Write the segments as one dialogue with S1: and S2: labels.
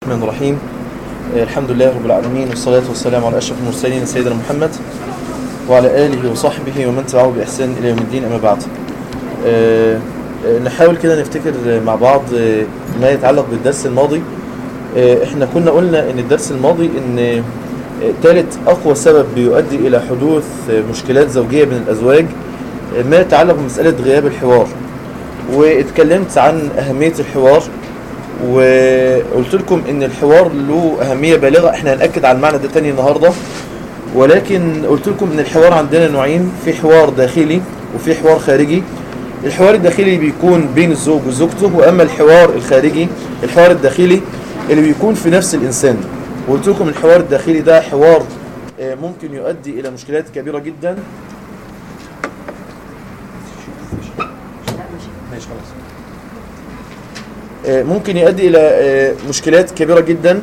S1: الرحمن الرحيم الحمد لله رب العالمين والصلاة والسلام على أشرف المرسلين سيدنا محمد وعلى آله وصحبه ومن تبعه بإحسان إلى يوم الدين أما بعد آه، آه، نحاول كده نفتكر مع بعض آه، ما يتعلق بالدرس الماضي آه، احنا كنا قلنا ان الدرس الماضي ان آه، ثالث اقوى سبب بيؤدي الى حدوث آه، مشكلات زوجية بين الازواج آه، ما يتعلق بمسألة غياب الحوار واتكلمت عن اهمية الحوار وقلت لكم ان الحوار له اهمية بالغة احنا هنأكد على المعنى ده تاني النهاردة ولكن قلت لكم ان الحوار عندنا نوعين في حوار داخلي وفي حوار خارجي الحوار الداخلي بيكون بين الزوج وزوجته واما الحوار الخارجي الحوار الداخلي اللي بيكون في نفس الانسان وقلت لكم الحوار الداخلي ده حوار آه، ممكن يؤدي الى مشكلات كبيرة جدا ماشي خلاص آه، ممكن يؤدي الى آه، مشكلات كبيرة جدا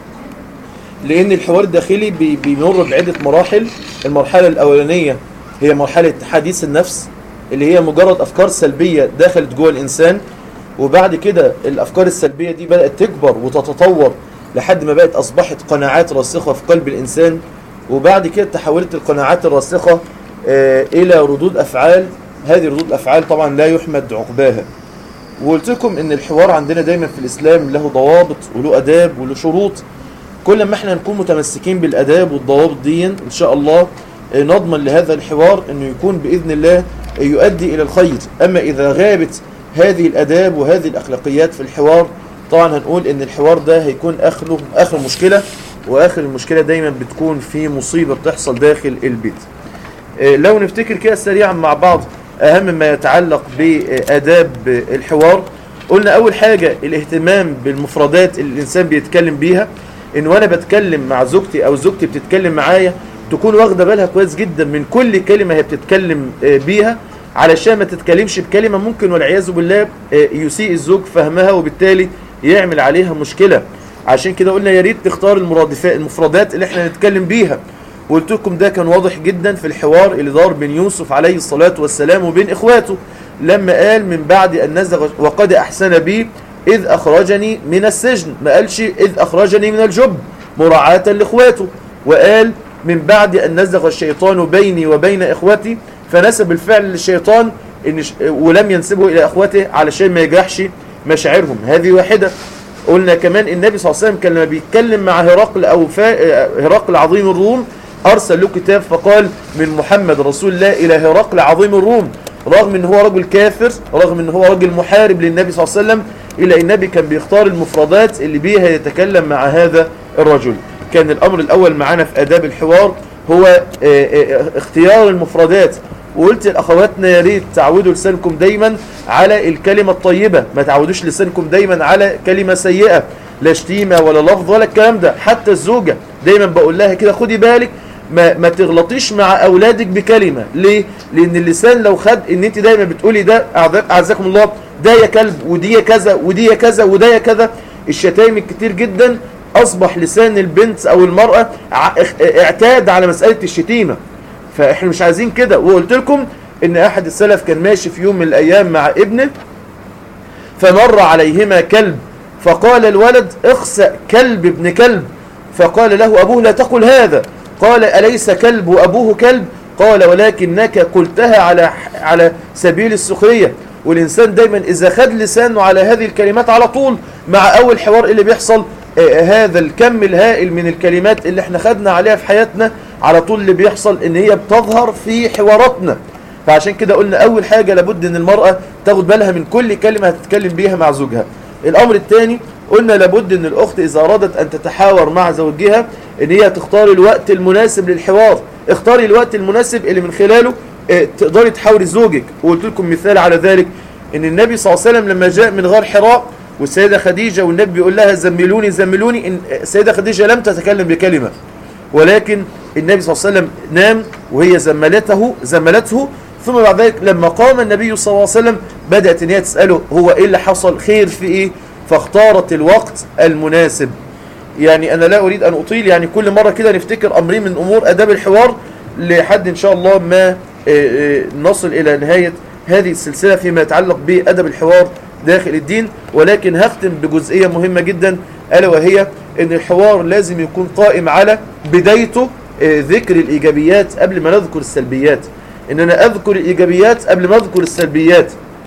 S1: لان الحوار الداخلي بي- بيمر بعدة مراحل المرحلة الاولانية هي مرحلة حديث النفس اللي هي مجرد افكار سلبية دخلت جوه الانسان وبعد كده الافكار السلبية دي بدأت تكبر وتتطور لحد ما بقت اصبحت قناعات راسخة في قلب الانسان وبعد كده تحولت القناعات الراسخة آه، الى ردود افعال هذه ردود الافعال طبعا لا يحمد عقباها وقلت لكم ان الحوار عندنا دايما في الاسلام له ضوابط وله اداب وله شروط كل ما احنا نكون متمسكين بالاداب والضوابط دي ان شاء الله آه، نضمن لهذا الحوار انه يكون باذن الله آه، يؤدي الى الخير اما اذا غابت هذه الاداب وهذه الاخلاقيات في الحوار طبعا هنقول ان الحوار ده هيكون اخره اخر مشكله واخر المشكله دايما بتكون في مصيبه بتحصل داخل البيت آه، لو نفتكر كده سريعا مع بعض اهم ما يتعلق باداب الحوار قلنا اول حاجة الاهتمام بالمفردات اللي الانسان بيتكلم بيها ان وانا بتكلم مع زوجتي او زوجتي بتتكلم معايا تكون واخده بالها كويس جدا من كل كلمة هي بتتكلم آه، بيها علشان ما تتكلمش بكلمة ممكن والعياذ بالله آه، يسيء الزوج فهمها وبالتالي يعمل عليها مشكلة عشان كده قلنا يا ريت تختار المرادفات المفردات اللي احنا نتكلم بيها وقلت لكم ده كان واضح جدا في الحوار اللي دار بين يوسف عليه الصلاة والسلام وبين إخواته لما قال من بعد أن نزغ وقد أحسن بي إذ أخرجني من السجن ما قالش إذ أخرجني من الجب مراعاة لإخواته وقال من بعد أن نزغ الشيطان بيني وبين إخوتي فنسب الفعل للشيطان إن ش- ولم ينسبه إلى إخوته علشان ما يجرحش مشاعرهم هذه واحدة قلنا كمان النبي صلى الله عليه وسلم كان لما بيتكلم مع هرقل أو فا... هرقل عظيم الروم أرسل له كتاب فقال من محمد رسول الله إلى هرقل عظيم الروم رغم ان هو رجل كافر رغم ان هو رجل محارب للنبي صلى الله عليه وسلم إلا النبي كان بيختار المفردات اللي بيها يتكلم مع هذا الرجل كان الأمر الأول معانا في آداب الحوار هو آه، آه، اختيار المفردات وقلت لاخواتنا يا ريت تعودوا لسانكم دايما على الكلمه الطيبه ما تعودوش لسانكم دايما على كلمه سيئه لا شتيمه ولا لفظ ولا الكلام ده حتى الزوجه دايما بقول لها كده خدي بالك ما, ما تغلطيش مع اولادك بكلمه ليه لان اللسان لو خد ان انت دايما بتقولي ده أعز- اعزكم الله ده يا كلب ودي يا كذا ودي يا كذا وده يا كذا الشتايم الكتير جدا اصبح لسان البنت او المراه ع- اعتاد على مساله الشتيمه فاحنا مش عايزين كده وقلت لكم ان احد السلف كان ماشي في يوم من الايام مع ابنه فمر عليهما كلب فقال الولد اخسأ كلب ابن كلب فقال له ابوه لا تقل هذا قال اليس كلب وابوه كلب قال ولكنك قلتها على على سبيل السخريه والانسان دايما اذا خد لسانه على هذه الكلمات على طول مع اول حوار اللي بيحصل آه، هذا الكم الهائل من الكلمات اللي احنا خدنا عليها في حياتنا على طول اللي بيحصل ان هي بتظهر في حواراتنا فعشان كده قلنا اول حاجة لابد ان المرأة تاخد بالها من كل كلمة هتتكلم بيها مع زوجها الامر الثاني قلنا لابد ان الاخت اذا ارادت ان تتحاور مع زوجها ان هي تختار الوقت المناسب للحوار اختاري الوقت المناسب اللي من خلاله اه، تقدري تحاوري زوجك وقلت لكم مثال على ذلك ان النبي صلى الله عليه وسلم لما جاء من غار حراء والسيدة خديجة والنبي بيقول لها زملوني زملوني ان السيدة خديجة لم تتكلم بكلمة ولكن النبي صلى الله عليه وسلم نام وهي زملته زملته ثم بعد ذلك لما قام النبي صلى الله عليه وسلم بدأت ان هي تسأله هو ايه اللي حصل خير في ايه فاختارت الوقت المناسب يعني انا لا اريد ان اطيل يعني كل مرة كده نفتكر امرين من امور اداب الحوار لحد ان شاء الله ما آه، آه، نصل الى نهاية هذه السلسلة فيما يتعلق بأدب الحوار داخل الدين ولكن هختم بجزئية مهمة جدا ألا وهي ان الحوار لازم يكون قائم على بدايته آه، ذكر الإيجابيات قبل ما نذكر السلبيات ان انا اذكر الإيجابيات قبل ما اذكر السلبيات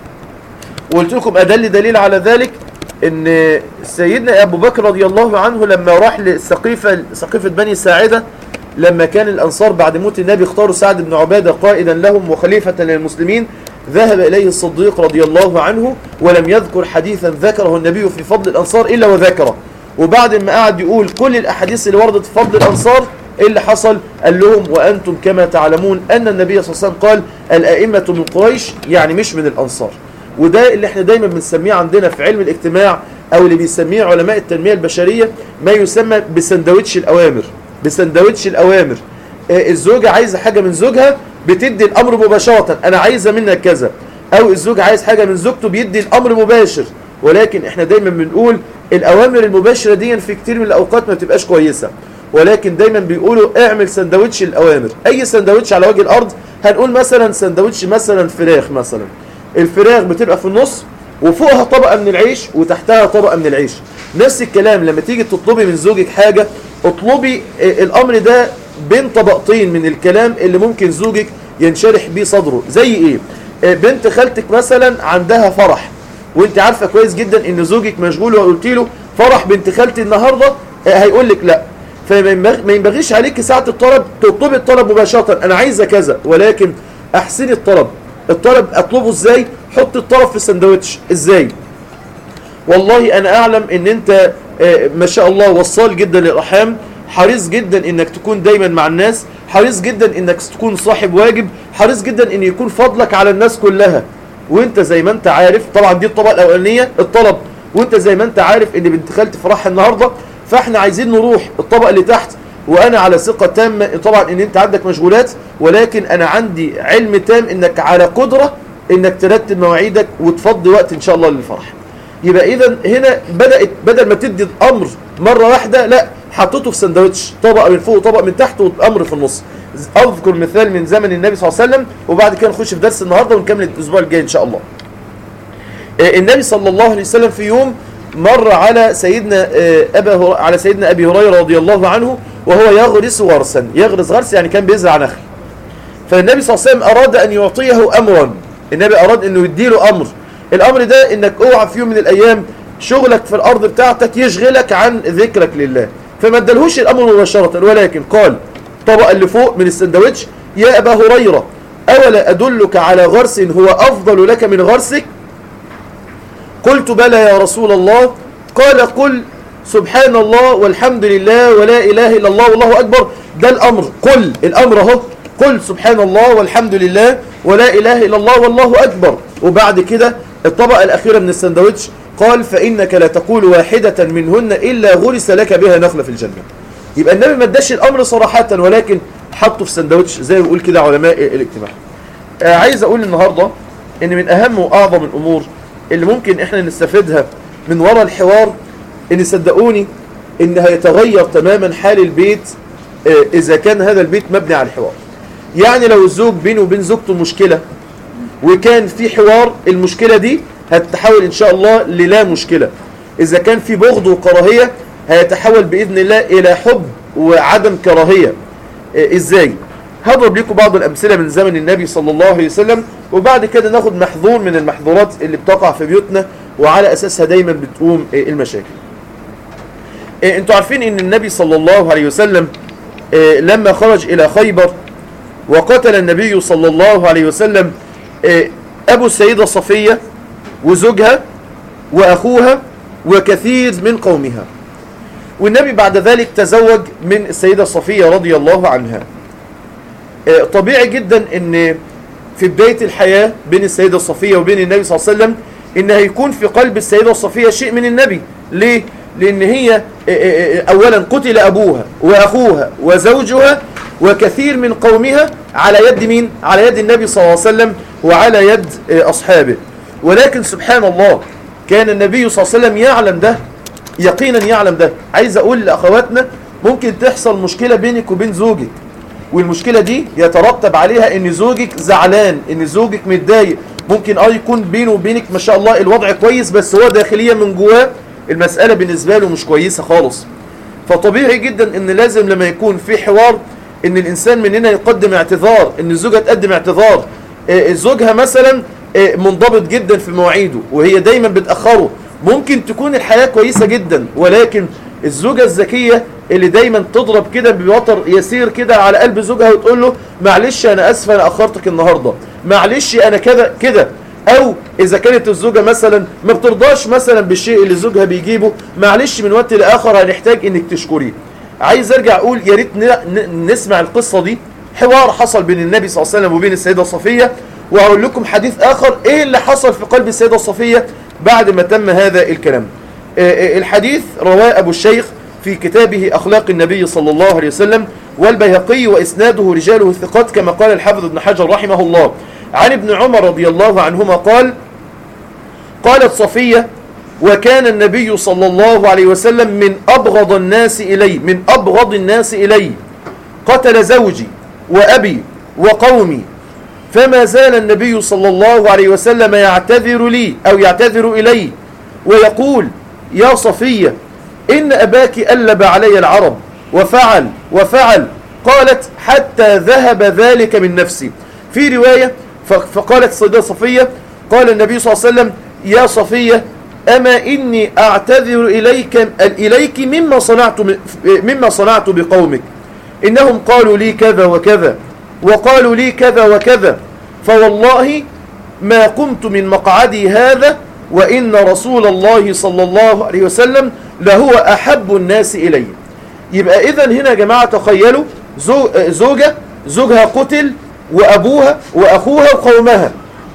S1: وقلت لكم أدل دليل على ذلك ان سيدنا ابو بكر رضي الله عنه لما راح لسقيفة سقيفة بني ساعدة لما كان الانصار بعد موت النبي اختاروا سعد بن عبادة قائدا لهم وخليفة للمسلمين ذهب اليه الصديق رضي الله عنه ولم يذكر حديثا ذكره النبي في فضل الانصار الا وذكره وبعد ما قعد يقول كل الاحاديث اللي وردت في فضل الانصار ايه اللي حصل قال لهم وانتم كما تعلمون ان النبي صلى الله عليه وسلم قال الائمه من قريش يعني مش من الانصار وده اللي احنا دايما بنسميه عندنا في علم الاجتماع او اللي بيسميه علماء التنمية البشرية ما يسمى بسندوتش الاوامر بسندوتش الاوامر آه، الزوجة عايزة حاجة من زوجها بتدي الامر مباشرة انا عايزة منك كذا او الزوج عايز حاجة من زوجته بيدي الامر مباشر ولكن احنا دايما بنقول الاوامر المباشرة دي في كتير من الاوقات ما بتبقاش كويسة ولكن دايما بيقولوا اعمل سندوتش الاوامر اي سندوتش على وجه الارض هنقول مثلا سندوتش مثلا فراخ مثلا الفراخ بتبقى في النص وفوقها طبقة من العيش وتحتها طبقة من العيش نفس الكلام لما تيجي تطلبي من زوجك حاجة اطلبي آه، الامر ده بين طبقتين من الكلام اللي ممكن زوجك ينشرح بيه صدره زي ايه آه، بنت خالتك مثلا عندها فرح وانت عارفة كويس جدا ان زوجك مشغول وقلت له فرح بنت خالتي النهاردة آه، هيقول لك لا فما ينبغ- ما ينبغيش عليك ساعة الطلب تطلبي الطلب مباشرة انا عايزة كذا ولكن احسني الطلب الطلب اطلبه ازاي حط الطلب في السندوتش ازاي والله انا اعلم ان انت آه، ما شاء الله وصال جدا للارحام حريص جدا انك تكون دايما مع الناس حريص جدا انك تكون صاحب واجب حريص جدا ان يكون فضلك على الناس كلها وانت زي ما انت عارف طبعا دي الطبقه الاولانيه الطلب وانت زي ما انت عارف ان بنت خالتي فرحها النهارده فاحنا عايزين نروح الطبقه اللي تحت وانا على ثقه تامه طبعا ان انت عندك مشغولات ولكن انا عندي علم تام انك على قدره انك ترتب مواعيدك وتفضي وقت ان شاء الله للفرح يبقى اذا هنا بدات بدل ما تدي الامر مره واحده لا حطيته في سندوتش طبقه من فوق وطبقه من تحت والامر في النص اذكر مثال من زمن النبي صلى الله عليه وسلم وبعد كده نخش في درس النهارده ونكمل الاسبوع الجاي ان شاء الله آه، النبي صلى الله عليه وسلم في يوم مر على سيدنا آه، ابا هر- على سيدنا ابي هريره رضي الله عنه وهو يغرس غرسا يغرس غرس يعني كان بيزرع نخل فالنبي صلى الله عليه وسلم اراد ان يعطيه امرا النبي اراد انه يديله امر الامر ده انك اوعى في يوم من الايام شغلك في الارض بتاعتك يشغلك عن ذكرك لله فما ادالهوش الامر مباشره ولكن قال الطبقه اللي فوق من السندوتش يا ابا هريره اولا ادلك على غرس هو افضل لك من غرسك قلت بلى يا رسول الله قال قل سبحان الله والحمد لله ولا إله إلا الله والله أكبر ده الأمر قل الأمر اهو قل سبحان الله والحمد لله ولا إله إلا الله والله أكبر وبعد كده الطبقة الأخيرة من السندوتش قال فإنك لا تقول واحدة منهن إلا غرس لك بها نخلة في الجنة يبقى النبي ما اداش الأمر صراحة ولكن حطه في سندوتش زي ما بيقول كده علماء الاجتماع آه، عايز أقول النهاردة إن من أهم وأعظم الأمور اللي ممكن إحنا نستفيدها من وراء الحوار إن صدقوني إن هيتغير تماما حال البيت آه، إذا كان هذا البيت مبني على الحوار يعني لو الزوج بينه وبين زوجته مشكلة وكان في حوار المشكلة دي هتتحول إن شاء الله للا مشكلة إذا كان في بغض وكراهية هيتحول بإذن الله إلى حب وعدم كراهية آه، إزاي؟ هضرب لكم بعض الأمثلة من زمن النبي صلى الله عليه وسلم وبعد كده ناخد محظور من المحظورات اللي بتقع في بيوتنا وعلى أساسها دايما بتقوم آه، المشاكل آه، انتوا عارفين ان النبي صلى الله عليه وسلم آه، لما خرج إلى خيبر وقتل النبي صلى الله عليه وسلم آه، أبو السيدة صفية وزوجها وأخوها وكثير من قومها والنبي بعد ذلك تزوج من السيدة صفية رضي الله عنها آه، طبيعي جدا ان في بداية الحياة بين السيدة صفية وبين النبي صلى الله عليه وسلم ان هيكون في قلب السيدة صفية شيء من النبي ليه؟ لان هي آه، آه، آه، اولا قتل ابوها واخوها وزوجها وكثير من قومها على يد مين؟ على يد النبي صلى الله عليه وسلم وعلى يد آه، اصحابه ولكن سبحان الله كان النبي صلى الله عليه وسلم يعلم ده يقينا يعلم ده عايز اقول لاخواتنا ممكن تحصل مشكلة بينك وبين زوجك والمشكلة دي يترتب عليها ان زوجك زعلان ان زوجك متضايق ممكن اه يكون بينه وبينك ما شاء الله الوضع كويس بس هو داخليا من جواه المسألة بالنسبة له مش كويسة خالص فطبيعي جدا ان لازم لما يكون في حوار ان الانسان مننا يقدم اعتذار ان الزوجة تقدم اعتذار آه، زوجها مثلا آه، منضبط جدا في مواعيده وهي دايما بتأخره ممكن تكون الحياة كويسة جدا ولكن الزوجة الذكية اللي دايما تضرب كده بوتر يسير كده على قلب زوجها وتقول له معلش انا اسفه انا اخرتك النهارده معلش انا كده كده او اذا كانت الزوجه مثلا ما بترضاش مثلا بالشيء اللي زوجها بيجيبه معلش من وقت لاخر هنحتاج انك تشكريه عايز ارجع اقول يا ريت ن- ن- نسمع القصه دي حوار حصل بين النبي صلى الله عليه وسلم وبين السيده صفيه وهقول لكم حديث اخر ايه اللي حصل في قلب السيده صفيه بعد ما تم هذا الكلام آه، آه، الحديث رواه ابو الشيخ في كتابه أخلاق النبي صلى الله عليه وسلم والبيهقي وإسناده رجاله الثقات كما قال الحافظ ابن حجر رحمه الله عن ابن عمر رضي الله عنهما قال قالت صفية وكان النبي صلى الله عليه وسلم من أبغض الناس إلي من أبغض الناس إلي قتل زوجي وأبي وقومي فما زال النبي صلى الله عليه وسلم يعتذر لي أو يعتذر إلي ويقول يا صفية إن أباك ألب علي العرب وفعل وفعل قالت حتى ذهب ذلك من نفسي في رواية ف- فقالت السيدة صفية قال النبي صلى الله عليه وسلم يا صفية أما إني أعتذر إليك, إليك مما صنعت مما صنعت بقومك إنهم قالوا لي كذا وكذا وقالوا لي كذا وكذا فوالله ما قمت من مقعدي هذا وإن رسول الله صلى الله عليه وسلم لهو أحب الناس إلي يبقى إذا هنا يا جماعة تخيلوا زو- زوجة زوجها قتل وأبوها وأخوها وقومها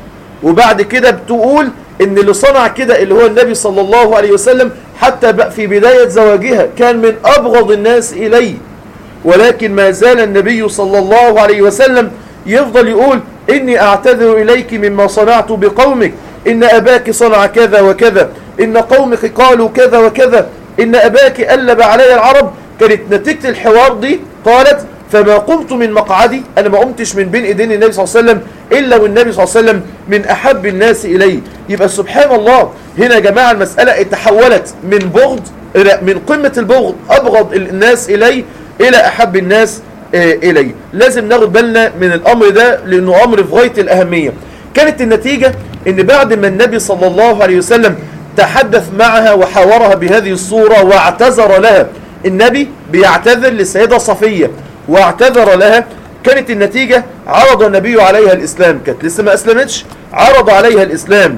S1: وبعد كده بتقول ان اللي صنع كده اللي هو النبي صلى الله عليه وسلم حتى بقى في بداية زواجها كان من أبغض الناس إليه ولكن ما زال النبي صلى الله عليه وسلم يفضل يقول إني أعتذر إليك مما صنعت بقومك إن أباك صنع كذا وكذا إن قومك قالوا كذا وكذا إن أباك ألب علي العرب كانت نتيجة الحوار دي قالت فما قمت من مقعدي أنا ما قمتش من بين إيدين النبي صلى الله عليه وسلم إلا والنبي صلى الله عليه وسلم من أحب الناس إلي يبقى سبحان الله هنا يا جماعة المسألة اتحولت من بغض إلى من قمة البغض أبغض الناس إلي إلى أحب الناس آه، إلي لازم ناخد بالنا من الأمر ده لأنه أمر في غاية الأهمية كانت النتيجة ان بعد ما النبي صلى الله عليه وسلم تحدث معها وحاورها بهذه الصورة واعتذر لها النبي بيعتذر للسيدة صفية واعتذر لها كانت النتيجة عرض النبي عليها الإسلام كانت لسه ما أسلمتش عرض عليها الإسلام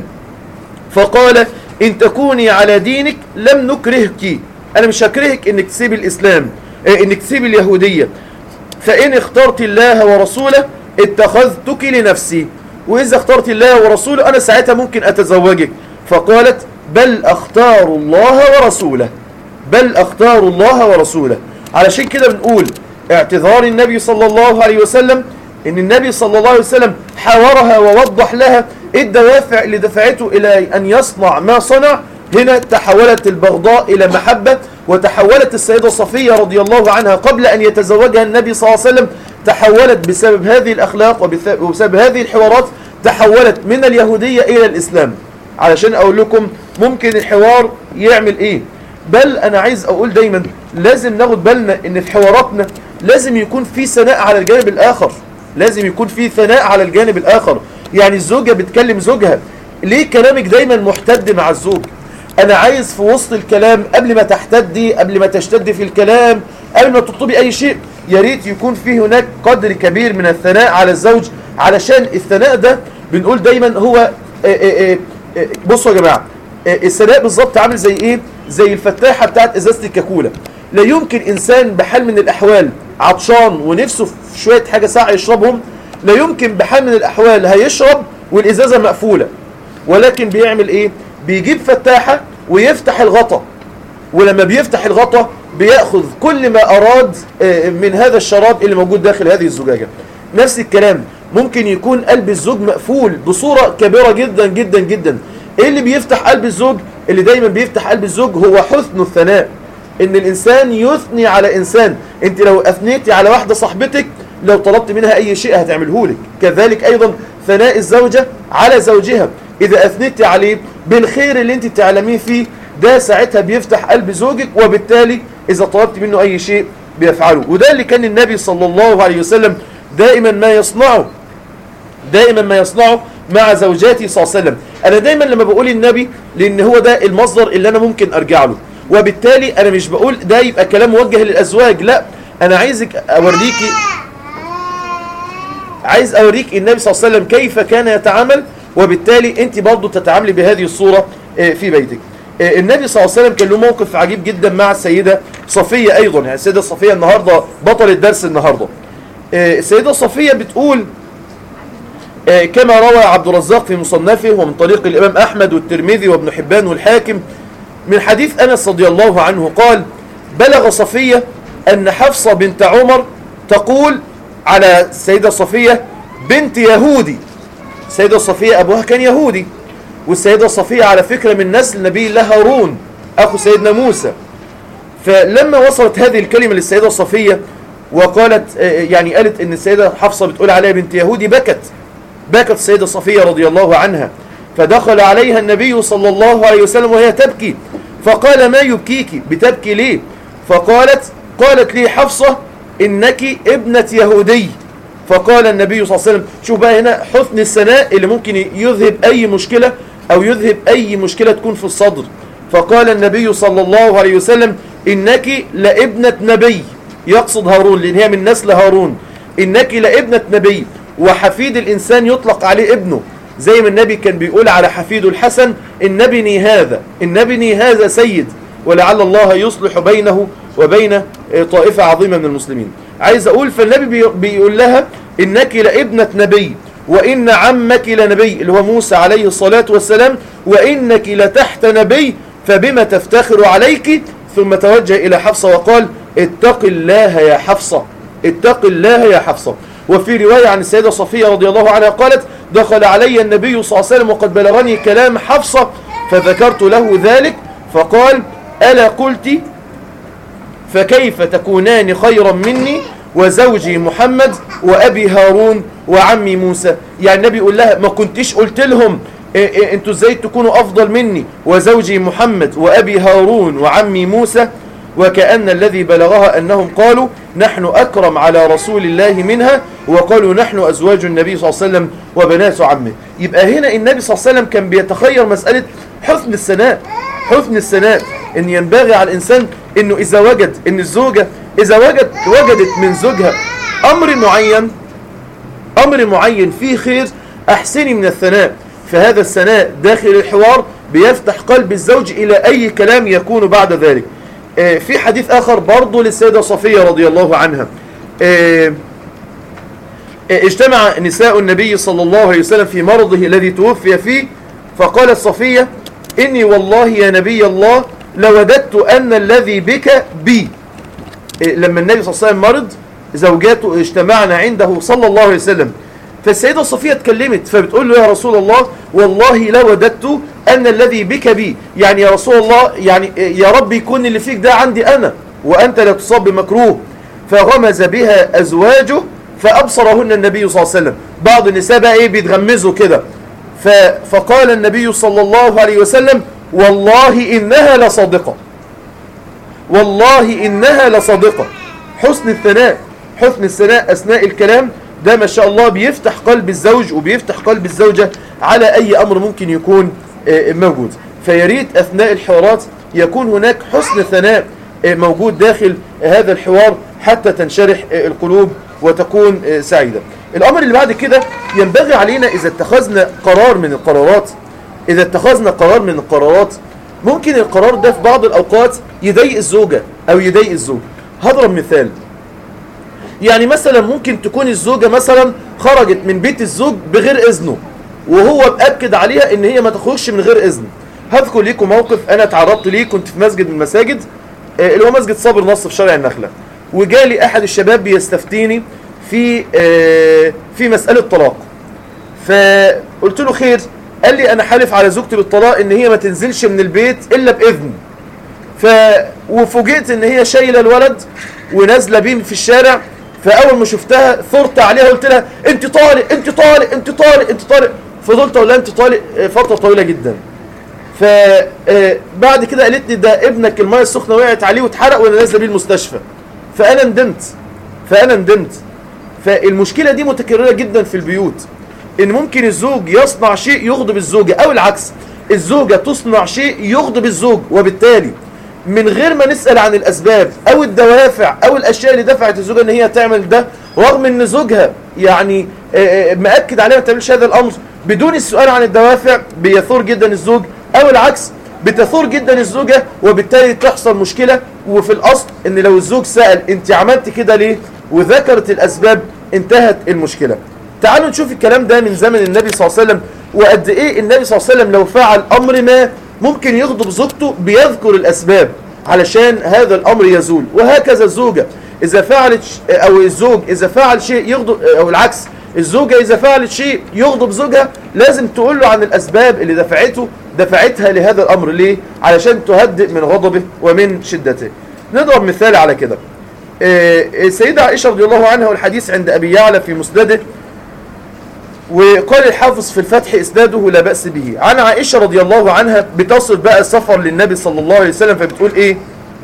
S1: فقال إن تكوني على دينك لم نكرهك أنا مش هكرهك إنك تسيب الإسلام إيه، إنك تسيب اليهودية فإن اخترت الله ورسوله اتخذتك لنفسي وإذا اخترت الله ورسوله أنا ساعتها ممكن أتزوجك فقالت بل أختار الله ورسوله بل أختار الله ورسوله علشان كده بنقول اعتذار النبي صلى الله عليه وسلم ان النبي صلى الله عليه وسلم حاورها ووضح لها ايه الدوافع اللي دفعته الى ان يصنع ما صنع هنا تحولت البغضاء الى محبة وتحولت السيدة صفية رضي الله عنها قبل ان يتزوجها النبي صلى الله عليه وسلم تحولت بسبب هذه الاخلاق وبث- وبسبب هذه الحوارات تحولت من اليهودية الى الاسلام علشان اقول لكم ممكن الحوار يعمل ايه بل انا عايز اقول دايما لازم ناخد بالنا ان في حواراتنا لازم يكون في ثناء على الجانب الاخر لازم يكون في ثناء على الجانب الاخر يعني الزوجة بتكلم زوجها ليه كلامك دايما محتد مع الزوج انا عايز في وسط الكلام قبل ما تحتدي قبل ما تشتدي في الكلام قبل ما تطلبي اي شيء يا ريت يكون في هناك قدر كبير من الثناء على الزوج علشان الثناء ده بنقول دايما هو آه، آه، آه، بصوا يا جماعه آه، الثناء بالظبط عامل زي ايه زي الفتاحه بتاعت ازازه الكاكولا لا يمكن انسان بحال من الاحوال عطشان ونفسه في شويه حاجه ساعه يشربهم لا يمكن بحال من الاحوال هيشرب والازازه مقفوله ولكن بيعمل ايه بيجيب فتاحه ويفتح الغطا ولما بيفتح الغطا بياخذ كل ما اراد آه، من هذا الشراب اللي موجود داخل هذه الزجاجه نفس الكلام ممكن يكون قلب الزوج مقفول بصوره كبيره جدا جدا جدا ايه اللي بيفتح قلب الزوج اللي دايما بيفتح قلب الزوج هو حسن الثناء ان الانسان يثني على انسان انت لو اثنيتي على واحده صاحبتك لو طلبت منها اي شيء هتعمله لك كذلك ايضا ثناء الزوجه على زوجها اذا اثنيت عليه بالخير اللي انت تعلميه فيه ده ساعتها بيفتح قلب زوجك وبالتالي اذا طلبت منه اي شيء بيفعله وده اللي كان النبي صلى الله عليه وسلم دائما ما يصنعه دائما ما يصنعه مع زوجاتي صلى الله عليه وسلم انا دايما لما بقول النبي لان هو ده المصدر اللي انا ممكن ارجع له وبالتالي انا مش بقول ده يبقى كلام موجه للازواج لا انا عايزك اوريكي عايز اوريك النبي صلى الله عليه وسلم كيف كان يتعامل وبالتالي انت برضو تتعاملي بهذه الصورة في بيتك النبي صلى الله عليه وسلم كان له موقف عجيب جدا مع السيدة صفية ايضا يعني السيدة صفية النهاردة بطل الدرس النهاردة السيدة صفية بتقول كما روى عبد الرزاق في مصنفه ومن طريق الإمام أحمد والترمذي وابن حبان والحاكم من حديث أنس رضي الله عنه قال بلغ صفية أن حفصة بنت عمر تقول على السيدة صفية بنت يهودي السيدة صفية أبوها كان يهودي والسيدة صفية على فكرة من نسل نبي الله هارون أخو سيدنا موسى فلما وصلت هذه الكلمة للسيدة صفية وقالت يعني قالت ان السيدة حفصة بتقول عليها بنت يهودي بكت بكت السيدة صفية رضي الله عنها فدخل عليها النبي صلى الله عليه وسلم وهي تبكي فقال ما يبكيك بتبكي ليه فقالت قالت لي حفصة إنك ابنة يهودي فقال النبي صلى الله عليه وسلم شوف بقى هنا حسن الثناء اللي ممكن يذهب أي مشكلة أو يذهب أي مشكلة تكون في الصدر فقال النبي صلى الله عليه وسلم إنك لابنة نبي يقصد هارون لأن هي من نسل هارون إنك لابنة نبي وحفيد الإنسان يطلق عليه ابنه زي ما النبي كان بيقول على حفيده الحسن إن ابني هذا إن ابني هذا سيد ولعل الله يصلح بينه وبين طائفة عظيمة من المسلمين عايز أقول فالنبي بيقول لها إنك لابنة نبي وإن عمك لنبي اللي هو موسى عليه الصلاة والسلام وإنك لتحت نبي فبما تفتخر عليك ثم توجه إلى حفصة وقال اتق الله يا حفصة اتق الله يا حفصة وفي رواية عن السيدة صفية رضي الله عنها قالت دخل علي النبي صلى الله عليه وسلم وقد بلغني كلام حفصة فذكرت له ذلك فقال ألا قلت فكيف تكونان خيرا مني وزوجي محمد وأبي هارون وعمي موسى يعني النبي يقول لها ما كنتش قلت لهم انتوا ازاي تكونوا أفضل مني وزوجي محمد وأبي هارون وعمي موسى وكأن الذي بلغها أنهم قالوا نحن أكرم على رسول الله منها وقالوا نحن أزواج النبي صلى الله عليه وسلم وبنات عمه يبقى هنا النبي صلى الله عليه وسلم كان بيتخير مسألة حسن الثناء حسن الثناء ان ينبغي على الإنسان انه إذا وجد ان الزوجة إذا وجد وجدت من زوجها أمر معين أمر معين فيه خير أحسني من الثناء فهذا الثناء داخل الحوار بيفتح قلب الزوج إلى أي كلام يكون بعد ذلك في حديث آخر برضه للسيدة صفية رضي الله عنها اجتمع نساء النبي صلى الله عليه وسلم في مرضه الذي توفي فيه فقالت صفية إني والله يا نبي الله لوددت أن الذي بك بي لما النبي صلى الله عليه وسلم مرض زوجاته اجتمعنا عنده صلى الله عليه وسلم فالسيدة صفية اتكلمت فبتقول له يا رسول الله والله لوددت أن الذي بك بي يعني يا رسول الله يعني يا رب يكون اللي فيك ده عندي أنا وأنت لا تصاب بمكروه فغمز بها أزواجه فأبصرهن النبي صلى الله عليه وسلم بعض النساء بقى إيه بيتغمزوا كده فقال النبي صلى الله عليه وسلم والله إنها لصادقة والله إنها لصادقة حسن الثناء حسن الثناء أثناء الكلام ده ما شاء الله بيفتح قلب الزوج وبيفتح قلب الزوجة على أي أمر ممكن يكون موجود فيريد أثناء الحوارات يكون هناك حسن ثناء موجود داخل هذا الحوار حتى تنشرح القلوب وتكون سعيدة الأمر اللي بعد كده ينبغي علينا إذا اتخذنا قرار من القرارات إذا اتخذنا قرار من القرارات ممكن القرار ده في بعض الأوقات يضايق الزوجة أو يضايق الزوج هضرب مثال يعني مثلا ممكن تكون الزوجة مثلا خرجت من بيت الزوج بغير إذنه وهو مأكد عليها ان هي ما تخرجش من غير اذن هذكر لكم موقف انا تعرضت ليه كنت في مسجد من المساجد اللي هو مسجد صابر نصر في شارع النخلة وجالي احد الشباب بيستفتيني في في مسألة طلاق فقلت له خير قال لي انا حالف على زوجتي بالطلاق ان هي ما تنزلش من البيت الا باذن ف وفوجئت ان هي شايله الولد ونازله بيه في الشارع فاول ما شفتها ثرت عليها قلت لها انت طالق انت طالق انت طالق انت طالق فضلت اقول لها انت طالق آه، فتره طويله جدا فبعد كده قالت لي ده ابنك الميه السخنه وقعت عليه واتحرق وانا نازله بيه المستشفى فانا ندمت فانا ندمت فالمشكله دي متكرره جدا في البيوت ان ممكن الزوج يصنع شيء يغضب الزوجه او العكس الزوجه تصنع شيء يغضب الزوج وبالتالي من غير ما نسال عن الاسباب او الدوافع او الاشياء اللي دفعت الزوجه ان هي تعمل ده رغم ان زوجها يعني آه، آه، مأكد عليها ما تعملش هذا الامر بدون السؤال عن الدوافع بيثور جدا الزوج او العكس بتثور جدا الزوجة وبالتالي تحصل مشكلة وفي الأصل إن لو الزوج سأل أنت عملت كده ليه وذكرت الأسباب انتهت المشكلة تعالوا نشوف الكلام ده من زمن النبي صلى الله عليه وسلم وقد إيه النبي صلى الله عليه وسلم لو فعل أمر ما ممكن يغضب زوجته بيذكر الأسباب علشان هذا الأمر يزول وهكذا الزوجة إذا فعلت ش- أو الزوج إذا فعل شيء يغضب أو العكس الزوجة إذا فعلت شيء يغضب زوجها لازم تقول له عن الأسباب اللي دفعته دفعتها لهذا الأمر ليه؟ علشان تهدئ من غضبه ومن شدته نضرب مثال على كده آه، السيدة عائشة رضي الله عنها والحديث عند أبي يعلى في مسنده وقال الحافظ في الفتح إسناده لا بأس به عن عائشة رضي الله عنها بتصل بقى السفر للنبي صلى الله عليه وسلم فبتقول إيه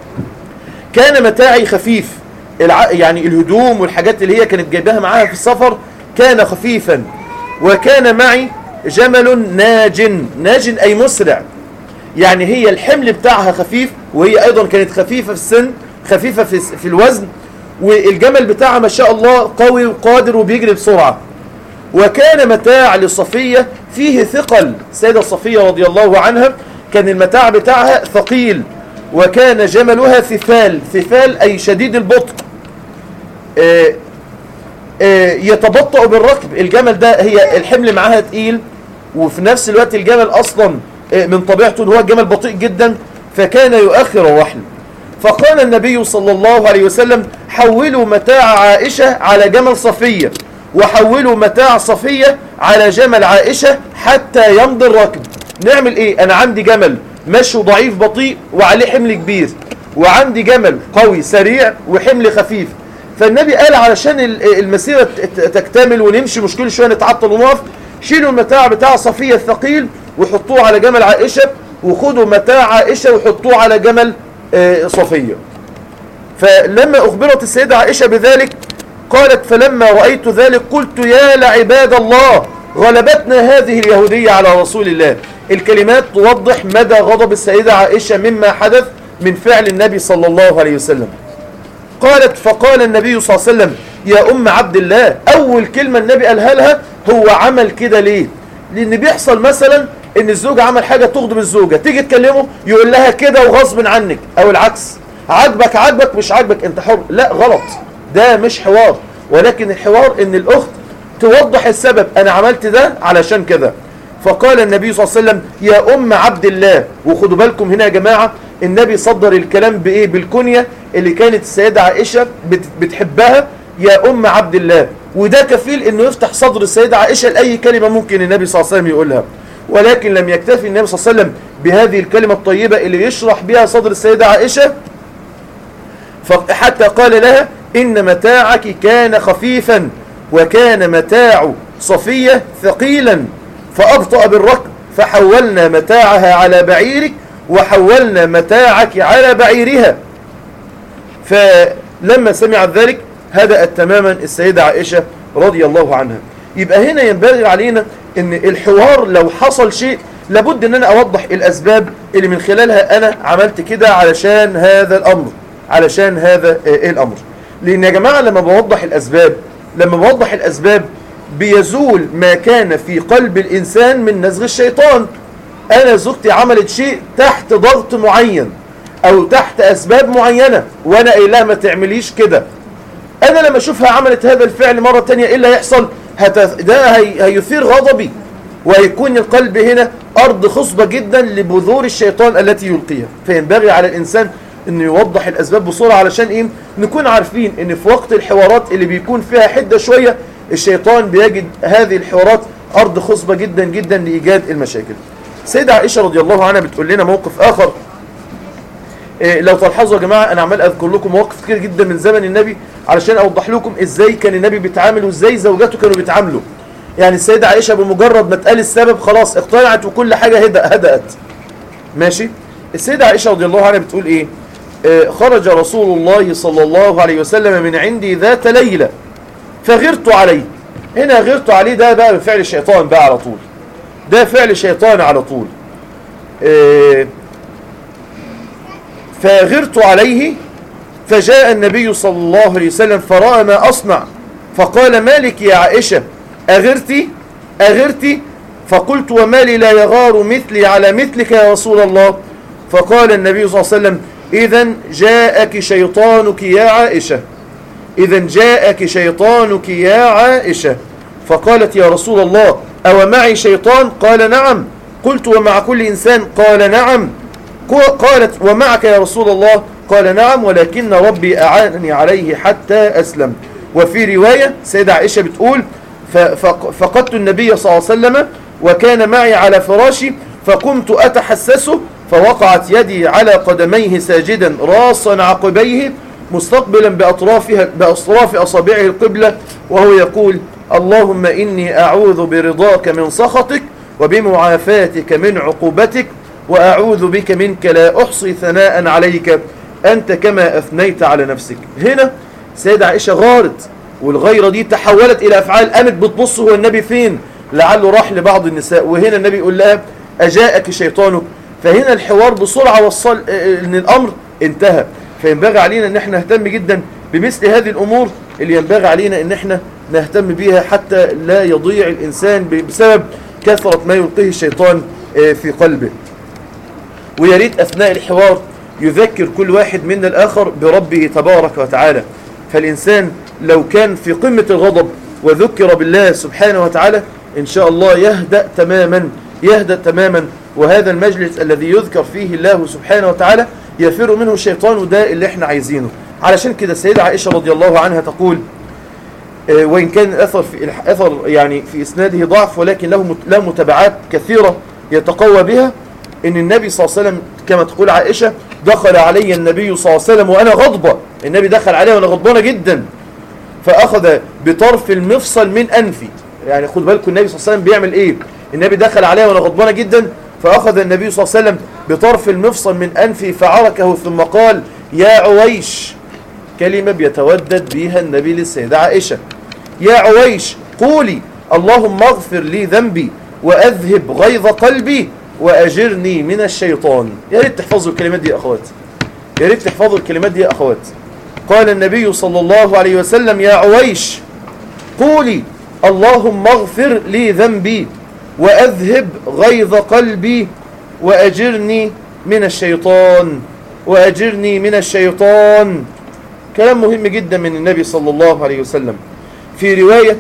S1: كان متاعي خفيف الع... يعني الهدوم والحاجات اللي هي كانت جايباها معاها في السفر كان خفيفا وكان معي جمل ناج ناج أي مسرع يعني هي الحمل بتاعها خفيف وهي أيضا كانت خفيفة في السن خفيفة في, في الوزن والجمل بتاعها ما شاء الله قوي وقادر وبيجري بسرعة وكان متاع لصفية فيه ثقل سيدة صفية رضي الله عنها كان المتاع بتاعها ثقيل وكان جملها ثفال ثفال أي شديد البطء آه، آه، يتبطأ بالركب الجمل ده هي الحمل معاها تقيل وفي نفس الوقت الجمل أصلا آه، من طبيعته ان هو الجمل بطيء جدا فكان يؤخر الرحل فقال النبي صلى الله عليه وسلم حولوا متاع عائشة على جمل صفية وحولوا متاع صفية على جمل عائشة حتى يمضي الركب نعمل ايه انا عندي جمل مشي ضعيف بطيء وعليه حمل كبير وعندي جمل قوي سريع وحمل خفيف فالنبي قال علشان ال- المسيرة ت- تكتمل ونمشي مش كل شوية نتعطل ونقف شيلوا المتاع بتاع صفية الثقيل وحطوه على جمل عائشة وخدوا متاع عائشة وحطوه على جمل آه، صفية فلما أخبرت السيدة عائشة بذلك قالت فلما رأيت ذلك قلت يا لعباد الله غلبتنا هذه اليهودية على رسول الله الكلمات توضح مدى غضب السيدة عائشة مما حدث من فعل النبي صلى الله عليه وسلم قالت فقال النبي صلى الله عليه وسلم يا أم عبد الله أول كلمة النبي قالها لها هو عمل كده ليه لأن بيحصل مثلا إن الزوج عمل حاجة تغضب الزوجة تيجي تكلمه يقول لها كده وغصب عنك أو العكس عاجبك عاجبك مش عاجبك أنت حر لا غلط ده مش حوار ولكن الحوار إن الأخت توضح السبب أنا عملت ده علشان كده فقال النبي صلى الله عليه وسلم يا أم عبد الله وخدوا بالكم هنا يا جماعة النبي صدر الكلام بإيه بالكنية اللي كانت السيدة عائشة بت- بتحبها يا أم عبد الله وده كفيل انه يفتح صدر السيدة عائشة لأي كلمة ممكن النبي صلى الله عليه وسلم يقولها ولكن لم يكتفي النبي صلى الله عليه وسلم بهذه الكلمة الطيبة اللي يشرح بها صدر السيدة عائشة حتى قال لها إن متاعك كان خفيفا وكان متاع صفية ثقيلا فأبطأ بالركب فحولنا متاعها على بعيرك وحولنا متاعك على بعيرها فلما سمعت ذلك هدأت تماما السيدة عائشة رضي الله عنها يبقى هنا ينبغي علينا ان الحوار لو حصل شيء لابد ان انا اوضح الاسباب اللي من خلالها انا عملت كده علشان هذا الامر علشان هذا آه، الامر لان يا جماعة لما بوضح الاسباب لما بوضح الاسباب بيزول ما كان في قلب الانسان من نزغ الشيطان انا زوجتي عملت شيء تحت ضغط معين او تحت اسباب معينة وانا قايل لها ما تعمليش كده انا لما اشوفها عملت هذا الفعل مرة تانية ايه اللي هيحصل هت... ده هي... هيثير غضبي ويكون القلب هنا ارض خصبة جدا لبذور الشيطان التي يلقيها فينبغي على الانسان انه يوضح الاسباب بسرعة علشان ايه نكون عارفين ان في وقت الحوارات اللي بيكون فيها حدة شوية الشيطان بيجد هذه الحوارات ارض خصبة جدا جدا لايجاد المشاكل سيدة عائشة رضي الله عنها بتقول لنا موقف اخر إيه لو تلاحظوا يا جماعة أنا عمال أذكر لكم مواقف كتير جدا من زمن النبي علشان أوضح لكم إزاي كان النبي بيتعامل وإزاي زوجاته كانوا بيتعاملوا يعني السيدة عائشة بمجرد ما تقال السبب خلاص اقتنعت وكل حاجة هدأ هدأت ماشي السيدة عائشة رضي الله عنها بتقول ايه آه خرج رسول الله صلى الله عليه وسلم من عندي ذات ليلة فغرت عليه هنا غرت عليه ده بقى بفعل الشيطان بقى على طول ده فعل شيطان على طول آه فغرت عليه فجاء النبي صلى الله عليه وسلم فرأى ما أصنع فقال مالك يا عائشة أغرتي أغرتي فقلت وما لي لا يغار مثلي على مثلك يا رسول الله فقال النبي صلى الله عليه وسلم إذا جاءك شيطانك يا عائشة إذا جاءك شيطانك يا عائشة فقالت يا رسول الله أو معي شيطان قال نعم قلت ومع كل إنسان قال نعم قالت ومعك يا رسول الله قال نعم ولكن ربي أعانني عليه حتى أسلم وفي رواية سيدة عائشة بتقول فقدت النبي صلى الله عليه وسلم وكان معي على فراشي فقمت أتحسسه فوقعت يدي على قدميه ساجدا راصا عقبيه مستقبلا بأطرافها بأطراف أصابعه القبلة وهو يقول اللهم إني أعوذ برضاك من سخطك وبمعافاتك من عقوبتك وأعوذ بك منك لا أحصي ثناء عليك أنت كما أثنيت على نفسك هنا سيدة عائشة غارت والغيرة دي تحولت إلى أفعال قامت بتبص هو النبي فين لعله راح لبعض النساء وهنا النبي يقول لها أجاءك شيطانك فهنا الحوار بسرعة وصل ان الامر انتهى فينبغي علينا ان احنا نهتم جدا بمثل هذه الامور اللي ينبغي علينا ان احنا نهتم بيها حتى لا يضيع الانسان بسبب كثرة ما يلقيه الشيطان في قلبه ويا ريت اثناء الحوار يذكر كل واحد منا الاخر بربه تبارك وتعالى فالانسان لو كان في قمة الغضب وذكر بالله سبحانه وتعالى ان شاء الله يهدأ تماما يهدأ تماما وهذا المجلس الذي يذكر فيه الله سبحانه وتعالى يفر منه الشيطان وده اللي احنا عايزينه علشان كده السيدة عائشة رضي الله عنها تقول وإن كان الأثر في الأثر يعني في إسناده ضعف ولكن له له متابعات كثيرة يتقوى بها إن النبي صلى الله عليه وسلم كما تقول عائشة دخل علي النبي صلى الله عليه وسلم وأنا غضبة النبي دخل علي وأنا غضبانة جدا فأخذ بطرف المفصل من أنفي يعني خد بالكم النبي صلى الله عليه وسلم بيعمل إيه النبي دخل علي وأنا غضبانة جدا فأخذ النبي صلى الله عليه وسلم بطرف المفصل من أنفه فعركه ثم قال يا عويش كلمة بيتودد بها النبي للسيدة عائشة يا عويش قولي اللهم اغفر لي ذنبي وأذهب غيظ قلبي وأجرني من الشيطان يا ريت تحفظوا الكلمات دي يا أخوات يا ريت تحفظوا الكلمات دي يا أخوات قال النبي صلى الله عليه وسلم يا عويش قولي اللهم اغفر لي ذنبي وأذهب غيظ قلبي وأجرني من الشيطان وأجرني من الشيطان كلام مهم جدا من النبي صلى الله عليه وسلم في رواية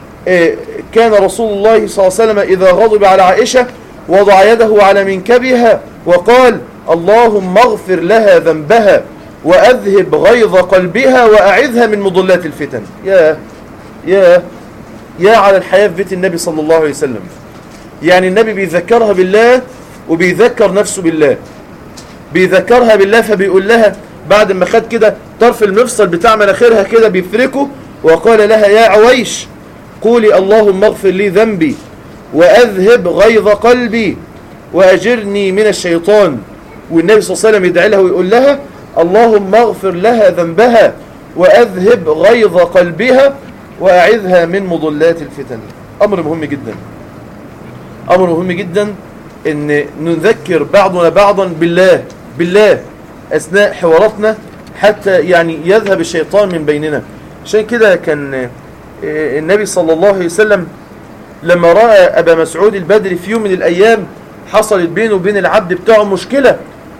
S1: كان رسول الله صلى الله عليه وسلم إذا غضب على عائشة وضع يده على منكبها وقال اللهم اغفر لها ذنبها وأذهب غيظ قلبها وأعذها من مضلات الفتن يا يا يا على الحياة في بيت النبي صلى الله عليه وسلم يعني النبي بيذكرها بالله وبيذكر نفسه بالله بيذكرها بالله فبيقول لها بعد ما خد كده طرف المفصل بتاع مناخيرها كده بيفركه وقال لها يا عويش قولي اللهم اغفر لي ذنبي وأذهب غيظ قلبي وأجرني من الشيطان والنبي صلى الله عليه وسلم يدعي لها ويقول لها اللهم اغفر لها ذنبها وأذهب غيظ قلبها وأعذها من مضلات الفتن أمر مهم جدا أمر مهم جدا ان نذكر بعضنا بعضا بالله بالله أثناء حواراتنا حتى يعني يذهب الشيطان من بيننا عشان كده كان النبي صلى الله عليه وسلم لما رأى أبا مسعود البدري في يوم من الأيام حصلت بينه وبين العبد بتاعه مشكلة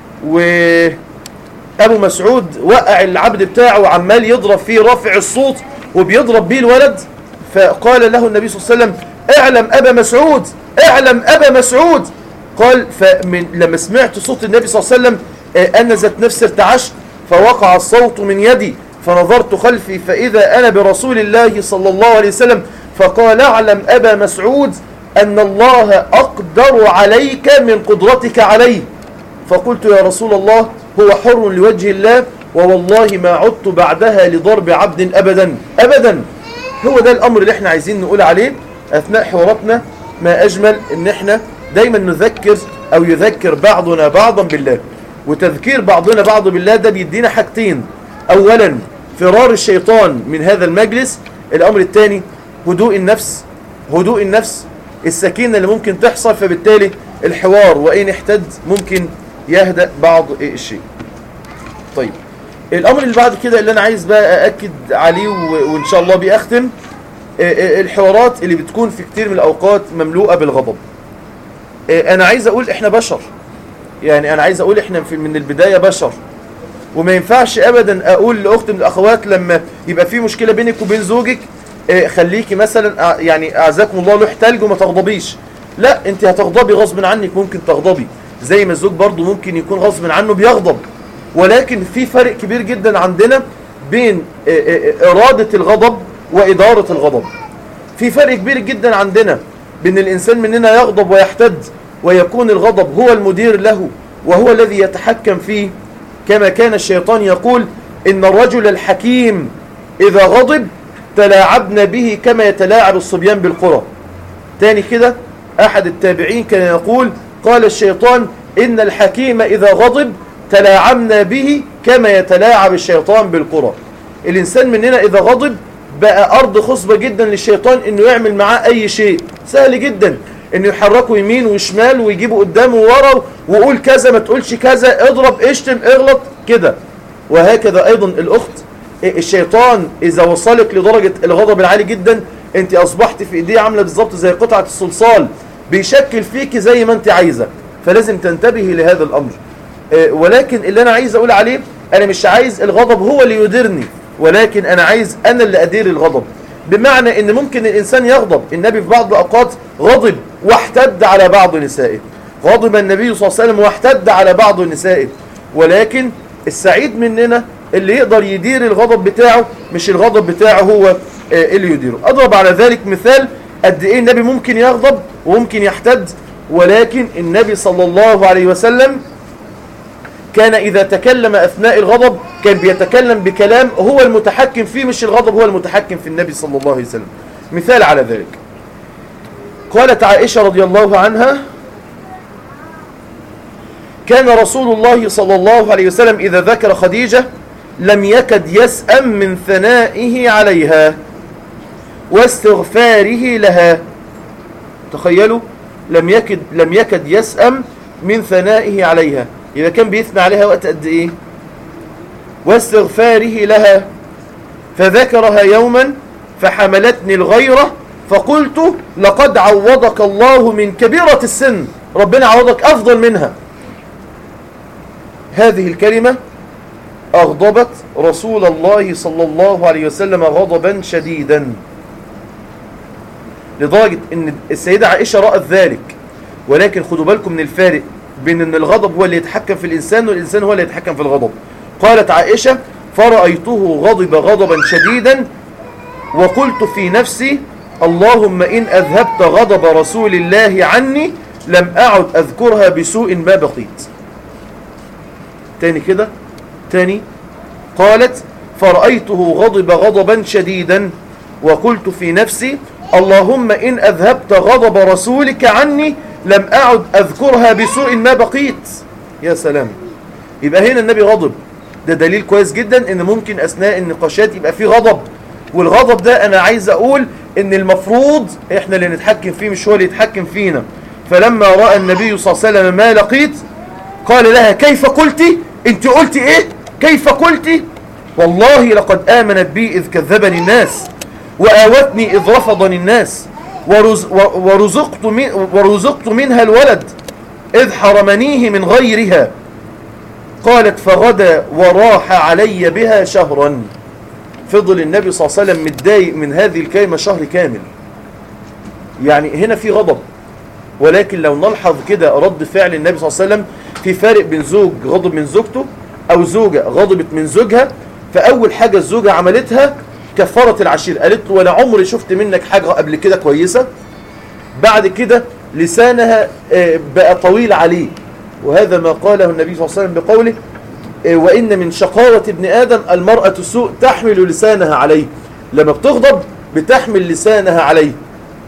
S1: وأبو مسعود وقع العبد بتاعه وعمال يضرب فيه رافع الصوت وبيضرب بيه الولد فقال له النبي صلى الله عليه وسلم اعلم أبا مسعود اعلم أبا مسعود قال فمن لما سمعت صوت النبي صلى الله عليه وسلم أنا ذات نفسي ارتعشت فوقع الصوت من يدي فنظرت خلفي فإذا أنا برسول الله صلى الله عليه وسلم فقال اعلم أبا مسعود أن الله أقدر عليك من قدرتك عليه فقلت يا رسول الله هو حر لوجه الله ووالله ما عدت بعدها لضرب عبد أبدا أبدا هو ده الأمر اللي احنا عايزين نقول عليه اثناء حواراتنا ما اجمل ان احنا دايما نذكر او يذكر بعضنا بعضا بالله وتذكير بعضنا بعض بالله ده بيدينا حاجتين اولا فرار الشيطان من هذا المجلس الامر الثاني هدوء النفس هدوء النفس السكينة اللي ممكن تحصل فبالتالي الحوار وإن احتد ممكن يهدأ بعض الشيء طيب الأمر اللي بعد كده اللي أنا عايز بقى أأكد عليه و- وإن شاء الله بأختم الحوارات اللي بتكون في كتير من الأوقات مملوءة بالغضب أنا عايز أقول إحنا بشر يعني أنا عايز أقول إحنا في من البداية بشر وما ينفعش ابدا اقول لاخت من الاخوات لما يبقى في مشكله بينك وبين زوجك آه، خليكي مثلا آه، يعني اعزكم الله لوح تلج وما تغضبيش لا انت هتغضبي غصب عنك ممكن تغضبي زي ما الزوج برضه ممكن يكون غصب عنه بيغضب ولكن في فرق كبير جدا عندنا بين آه، آه، آه، اراده الغضب واداره الغضب في فرق كبير جدا عندنا بين الإنسان مننا يغضب ويحتد ويكون الغضب هو المدير له وهو الذي يتحكم فيه كما كان الشيطان يقول إن الرجل الحكيم إذا غضب تلاعبنا به كما يتلاعب الصبيان بالقرى تاني كده أحد التابعين كان يقول قال الشيطان إن الحكيم إذا غضب تلاعبنا به كما يتلاعب الشيطان بالقرى الإنسان مننا إذا غضب بقى أرض خصبة جدا للشيطان إنه يعمل معاه أي شيء سهل جدا إنه يحركه يمين وشمال ويجيبه قدامه وورا وقول كذا ما تقولش كذا اضرب اشتم اغلط كده وهكذا أيضا الأخت الشيطان إذا وصلك لدرجة الغضب العالي جدا أنت أصبحت في إيديه عاملة بالظبط زي قطعة الصلصال بيشكل فيك زي ما أنت عايزة فلازم تنتبهي لهذا الأمر آه، ولكن اللي أنا عايز أقول عليه أنا مش عايز الغضب هو اللي يديرني ولكن أنا عايز أنا اللي أدير الغضب بمعنى أن ممكن الإنسان يغضب النبي في بعض الأوقات غضب واحتد على بعض نسائه غضب النبي صلى الله عليه وسلم واحتد على بعض نسائه ولكن السعيد مننا اللي يقدر يدير الغضب بتاعه مش الغضب بتاعه هو آه، اللي يديره أضرب على ذلك مثال قد إيه النبي ممكن يغضب وممكن يحتد ولكن النبي صلى الله عليه وسلم كان إذا تكلم أثناء الغضب كان بيتكلم بكلام هو المتحكم فيه مش الغضب هو المتحكم في النبي صلى الله عليه وسلم مثال على ذلك قالت عائشة رضي الله عنها كان رسول الله صلى الله عليه وسلم إذا ذكر خديجة لم يكد يسأم من ثنائه عليها واستغفاره لها تخيلوا لم يكد لم يكد يسأم من ثنائه عليها يبقى كان بيثنى عليها وقت قد ايه واستغفاره لها فذكرها يوما فحملتني الغيرة فقلت لقد عوضك الله من كبيرة السن ربنا عوضك أفضل منها هذه الكلمة أغضبت رسول الله صلى الله عليه وسلم غضبا شديدا لدرجة أن السيدة عائشة رأت ذلك ولكن خدوا بالكم من الفارق بين أن الغضب هو اللي يتحكم في الإنسان والإنسان هو اللي يتحكم في الغضب قالت عائشة فرأيته غضب غضبا شديدا وقلت في نفسي اللهم إن أذهبت غضب رسول الله عني لم أعد أذكرها بسوء ما بقيت تاني كده تاني قالت فرأيته غضب غضبا شديدا وقلت في نفسي اللهم إن أذهبت غضب رسولك عني لم أعد أذكرها بسوء ما بقيت يا سلام يبقى هنا النبي غضب ده دليل كويس جدا ان ممكن اثناء النقاشات يبقى فيه غضب والغضب ده انا عايز اقول ان المفروض احنا اللي نتحكم فيه مش هو اللي يتحكم فينا فلما رأى النبي صلى الله عليه وسلم ما لقيت قال لها كيف قلت انت قلت ايه كيف قلت والله لقد آمنت بي إذ كذبني الناس وآوتني إذ رفضني الناس ورز ورزقت, من ورزقت منها الولد إذ حرمنيه من غيرها قالت فغدا وراح علي بها شهرا فضل النبي صلى الله عليه وسلم متضايق من هذه الكلمة شهر كامل يعني هنا في غضب ولكن لو نلحظ كده رد فعل النبي صلى الله عليه وسلم في فارق بين زوج غضب من زوجته او زوجة غضبت من زوجها فاول حاجة الزوجة عملتها كفرت العشير قالت له ولا عمري شفت منك حاجة قبل كده كويسة بعد كده لسانها بقى طويل عليه وهذا ما قاله النبي صلى الله عليه وسلم بقوله وإن من شقاوة ابن آدم المرأة السوء تحمل لسانها عليه لما بتغضب بتحمل لسانها عليه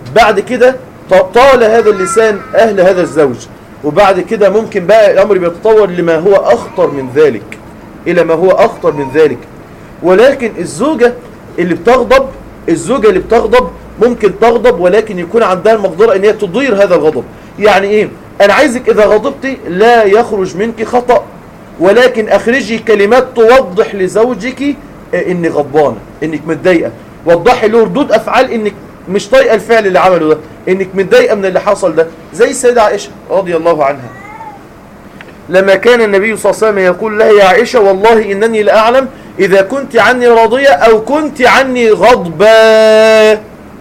S1: بعد كده طال هذا اللسان أهل هذا الزوج وبعد كده ممكن بقى الأمر بيتطور لما هو أخطر من ذلك إلى ما هو أخطر من ذلك ولكن الزوجة اللي بتغضب الزوجة اللي بتغضب ممكن تغضب ولكن يكون عندها المقدرة ان هي تضير هذا الغضب يعني ايه انا عايزك اذا غضبتي لا يخرج منك خطأ ولكن اخرجي كلمات توضح لزوجك انك غضبانة انك متضايقة وضحي له ردود افعال انك مش طايقه الفعل اللي عمله ده انك متضايقه من اللي حصل ده زي السيدة عائشة رضي الله عنها لما كان النبي صلى الله عليه وسلم يقول لها يا عائشة والله إنني لأعلم إذا كنت عني راضية أو كنت عني غضبا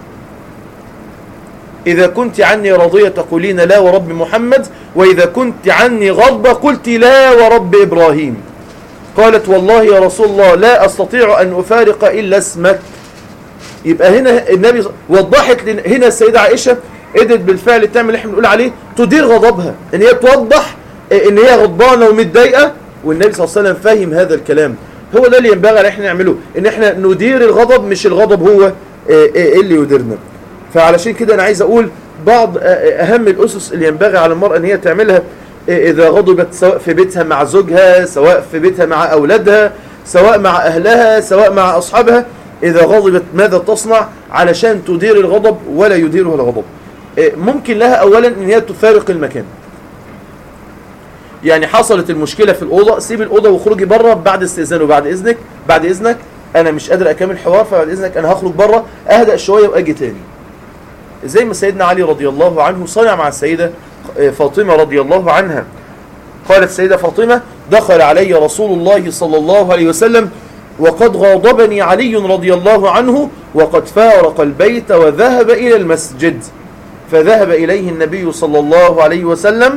S1: إذا كنت عني راضية تقولين لا ورب محمد وإذا كنت عني غضبة قلت لا ورب إبراهيم قالت والله يا رسول الله لا أستطيع أن أفارق إلا اسمك يبقى هنا النبي وضحت هنا السيدة عائشة قدرت بالفعل تعمل اللي احنا بنقول عليه تدير غضبها ان هي توضح ان هي غضبانه ومتضايقه والنبي صلى الله عليه وسلم فاهم هذا الكلام هو ده اللي ينبغي ان احنا نعمله ان احنا ندير الغضب مش الغضب هو اللي يديرنا فعلشان كده انا عايز اقول بعض اهم الاسس اللي ينبغي على المراه ان هي تعملها اذا غضبت سواء في بيتها مع زوجها سواء في بيتها مع اولادها سواء مع اهلها سواء مع اصحابها اذا غضبت ماذا تصنع علشان تدير الغضب ولا يديرها الغضب ممكن لها اولا ان هي تفارق المكان يعني حصلت المشكلة في الأوضة سيب الأوضة واخرجي بره بعد استئذان وبعد إذنك بعد إذنك أنا مش قادر أكمل حوار فبعد إذنك أنا هخرج بره أهدأ شوية وأجي تاني زي ما سيدنا علي رضي الله عنه صنع مع السيدة فاطمة رضي الله عنها قالت السيدة فاطمة دخل علي رسول الله صلى الله عليه وسلم وقد غاضبني علي رضي الله عنه وقد فارق البيت وذهب إلى المسجد فذهب إليه النبي صلى الله عليه وسلم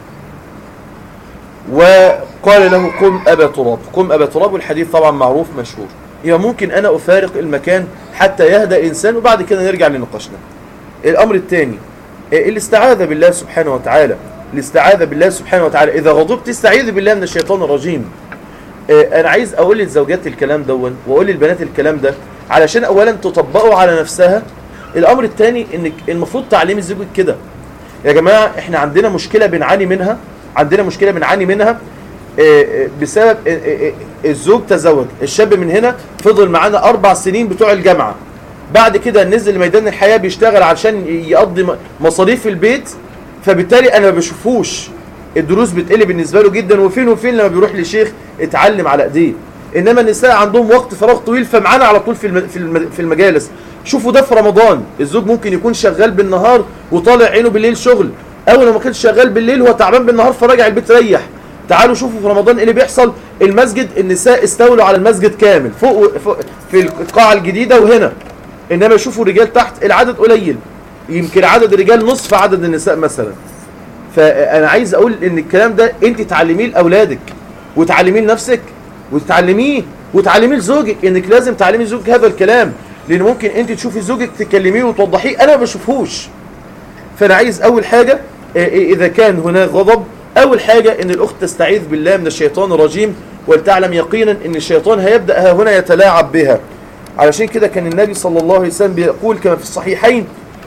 S1: وقال له قم أبا تراب قم أبا تراب والحديث طبعا معروف مشهور يبقى ممكن أنا أفارق المكان حتى يهدأ إنسان وبعد كده نرجع لنقاشنا الأمر الثاني الاستعاذة بالله سبحانه وتعالى الاستعاذة بالله سبحانه وتعالى إذا غضبت استعيذ بالله من الشيطان الرجيم أنا عايز أقول للزوجات الكلام دون وأقول للبنات الكلام ده علشان أولا تطبقوا على نفسها الأمر الثاني إنك المفروض تعليم الزوج كده يا جماعة إحنا عندنا مشكلة بنعاني منها عندنا مشكلة بنعاني منها بسبب الزوج تزوج الشاب من هنا فضل معانا أربع سنين بتوع الجامعة بعد كده نزل ميدان الحياة بيشتغل عشان يقضي مصاريف البيت فبالتالي أنا ما بشوفوش الدروس بتقل بالنسبة له جدا وفين وفين لما بيروح لشيخ اتعلم على ايديه انما النساء عندهم وقت فراغ طويل فمعانا على طول في في المجالس شوفوا ده في رمضان الزوج ممكن يكون شغال بالنهار وطالع عينه بالليل شغل اول ما كانش شغال بالليل هو تعبان بالنهار فراجع البيت ريح تعالوا شوفوا في رمضان ايه اللي بيحصل المسجد النساء استولوا على المسجد كامل فوق, فوق في القاعه الجديده وهنا انما شوفوا الرجال تحت العدد قليل يمكن عدد الرجال نصف عدد النساء مثلا فانا عايز اقول ان الكلام ده انت تعلميه لاولادك وتعلميه لنفسك وتتعلميه وتعلميه لزوجك انك لازم تعلمي زوجك هذا الكلام لان ممكن انت تشوفي زوجك تكلميه وتوضحيه انا ما بشوفهوش فانا عايز اول حاجة اذا كان هناك غضب اول حاجة ان الاخت تستعيذ بالله من الشيطان الرجيم ولتعلم يقينا ان الشيطان هيبدأ هنا يتلاعب بها علشان كده كان النبي صلى الله عليه وسلم بيقول كما في الصحيحين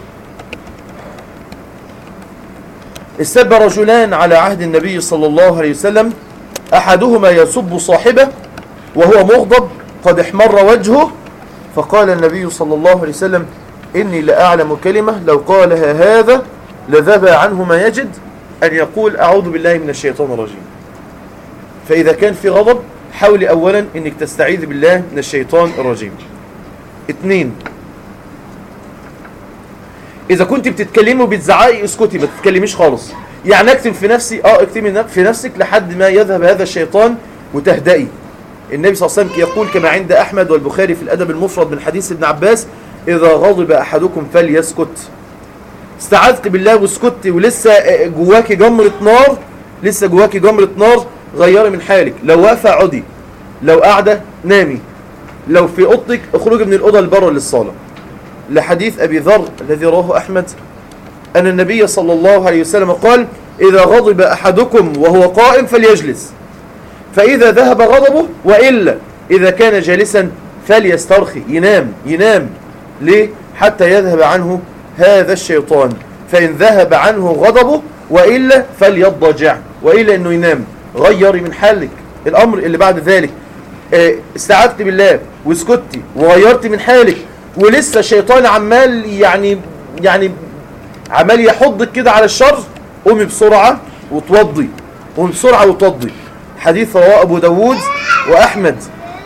S1: استب رجلان على عهد النبي صلى الله عليه وسلم احدهما يسب صاحبه وهو مغضب قد احمر وجهه فقال النبي صلى الله عليه وسلم إني لأعلم كلمة لو قالها هذا لذهب عنه ما يجد أن يقول أعوذ بالله من الشيطان الرجيم فإذا كان في غضب حاولي أولا أنك تستعيذ بالله من الشيطان الرجيم اثنين إذا كنت بتتكلمي وبتزعقي اسكتي ما تتكلميش خالص يعني اكتم في نفسي اه اكتمي في نفسك لحد ما يذهب هذا الشيطان وتهدئي النبي صلى الله عليه وسلم يقول كما عند أحمد والبخاري في الأدب المفرد من حديث ابن عباس إذا غضب أحدكم فليسكت استعذت بالله واسكت ولسه جواكي جمرة نار لسه جواكي جمرة نار غيري من حالك لو واقفة عدي لو قاعدة نامي لو في أوضتك اخرجي من الأوضة لبره للصالة لحديث أبي ذر الذي رواه أحمد أن النبي صلى الله عليه وسلم قال إذا غضب أحدكم وهو قائم فليجلس فإذا ذهب غضبه وإلا إذا كان جالسا فليسترخي ينام ينام ليه حتى يذهب عنه هذا الشيطان فإن ذهب عنه غضبه وإلا فليضجع وإلا أنه ينام غيري من حالك الأمر اللي بعد ذلك آه، استعذت بالله وسكتي وغيرت من حالك ولسه الشيطان عمال يعني يعني عمال يحضك كده على الشر قومي بسرعة وتوضي قومي بسرعة وتوضي حديث رواه أبو داود وأحمد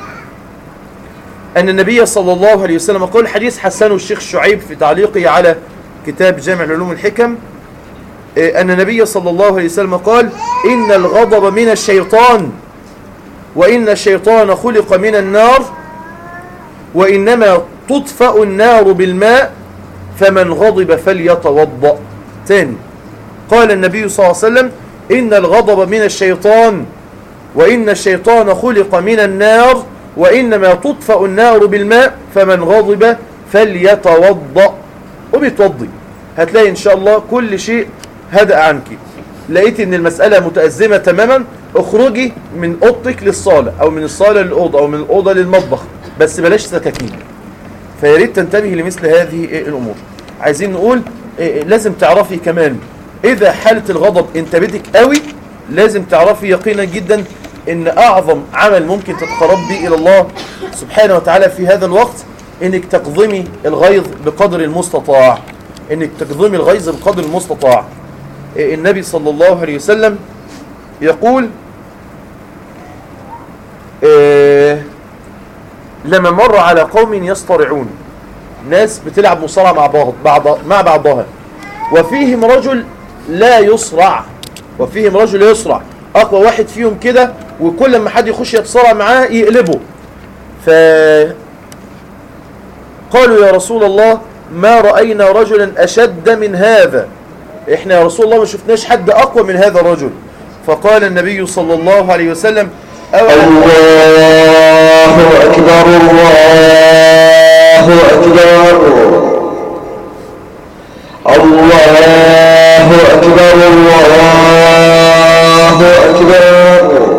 S1: أن النبي صلى الله عليه وسلم قال حديث حسنه الشيخ شعيب في تعليقه على كتاب جامع العلوم الحكم آه، أن النبي صلى الله عليه وسلم قال إن الغضب من الشيطان وإن الشيطان خلق من النار وإنما تطفأ النار بالماء فمن غضب فليتوضأ تاني قال النبي صلى الله عليه وسلم إن الغضب من الشيطان وإن الشيطان خلق من النار وإنما تطفأ النار بالماء فمن غضب فليتوضأ وبيتوضي هتلاقي إن شاء الله كل شيء هدأ عنك لقيت إن المسألة متأزمة تماما اخرجي من أوضتك للصالة أو من الصالة للأوضة أو من الأوضة للمطبخ بس بلاش سكاكين فيا ريت تنتبهي لمثل هذه الأمور عايزين نقول إيه، لازم تعرفي كمان إذا حالة الغضب انتبهتك قوي لازم تعرفي يقينا جدا ان اعظم عمل ممكن تتقرب به الى الله سبحانه وتعالى في هذا الوقت انك تقضمي الغيظ بقدر المستطاع انك تقضمي الغيظ بقدر المستطاع إيه، النبي صلى الله عليه وسلم يقول إيه، لما مر على قوم يصطرعون ناس بتلعب مصارعة مع بعض بعض مع بعضها وفيهم رجل لا يصرع وفيهم رجل يصرع اقوى واحد فيهم كده وكل ما حد يخش يتصارع معاه يقلبه ف قالوا يا رسول الله ما رأينا رجلا أشد من هذا احنا يا رسول الله ما شفناش حد أقوى من هذا الرجل فقال النبي صلى الله عليه وسلم أولا
S2: الله أكبر الله أكبر الله أكبر الله أكبر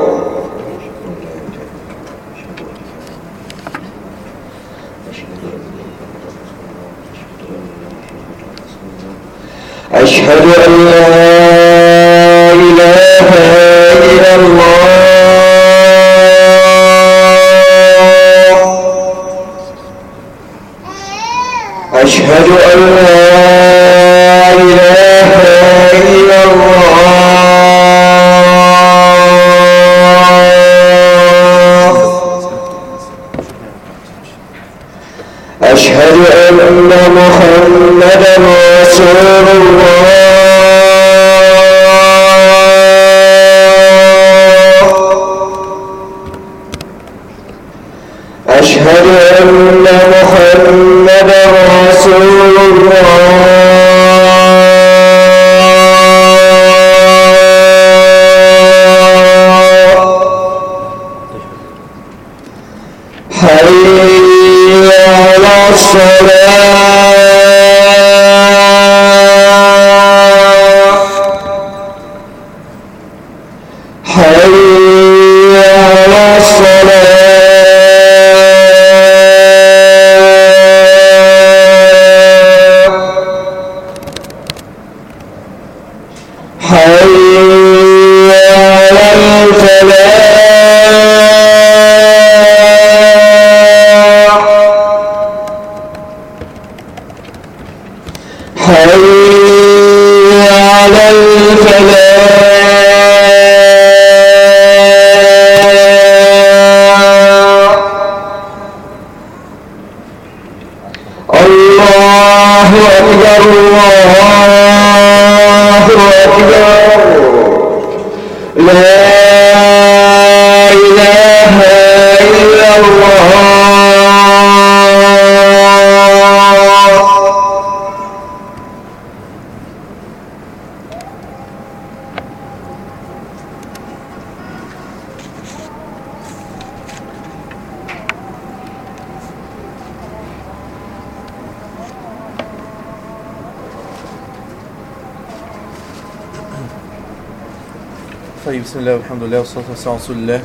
S2: أشهد أن لا إله إلا الله أشهد أن لا إله إلا الله أشهد أن محمدا رسول الله أشهد أن محمدا رسول الله حي على الصلاة حي على الصلاة حي على الفلاح حي على الفلاح الله أكبر الله أكبر لا إله إلا الله
S1: طيب بسم الله والحمد لله والصلاة والسلام على رسول الله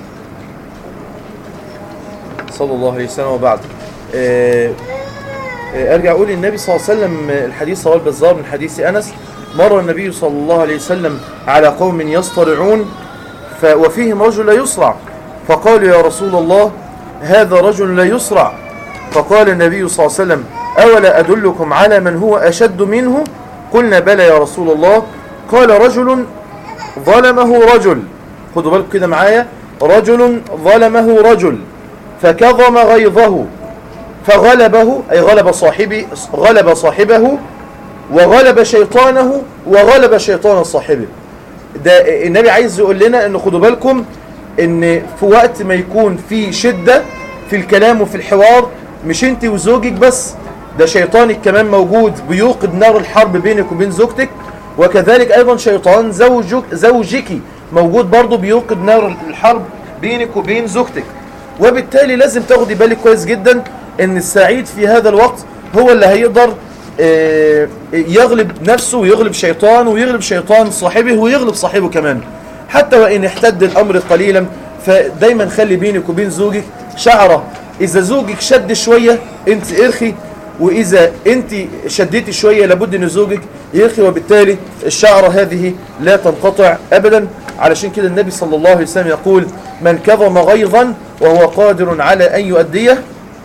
S1: صلى الله عليه وسلم وبعد آه، آه، ارجع اقول النبي صلى الله عليه وسلم آه، الحديث رواه البزار من حديث انس مر النبي صلى الله عليه وسلم على قوم يصطرعون ف وفيهم رجل لا يصرع فقالوا يا رسول الله هذا رجل لا يصرع فقال النبي صلى الله عليه وسلم أولا أدلكم على من هو أشد منه قلنا بلى يا رسول الله قال رجل ظلمه رجل خدوا بالكم كده معايا رجل ظلمه رجل فكظم غيظه فغلبه أي غلب صاحبي غلب صاحبه وغلب شيطانه وغلب شيطان صاحبه ده النبي عايز يقول لنا ان خدوا بالكم ان في وقت ما يكون في شدة في الكلام وفي الحوار مش انت وزوجك بس ده شيطانك كمان موجود بيوقد نار الحرب بينك وبين زوجتك وكذلك ايضا شيطان زوجك زوجك موجود برضه بيوقد نار الحرب بينك وبين زوجتك وبالتالي لازم تاخدي بالك كويس جدا ان السعيد في هذا الوقت هو اللي هيقدر آه، يغلب نفسه ويغلب شيطان ويغلب شيطان صاحبه ويغلب صاحبه كمان حتى وإن احتد الأمر قليلا فدايما خلي بينك وبين زوجك شعرة إذا زوجك شد شوية أنت ارخي وإذا أنت شديتي شوية لابد أن زوجك يرخي وبالتالي الشعرة هذه لا تنقطع أبدا علشان كده النبي صلى الله عليه وسلم يقول من كظم غيظا وهو قادر على أن يؤديه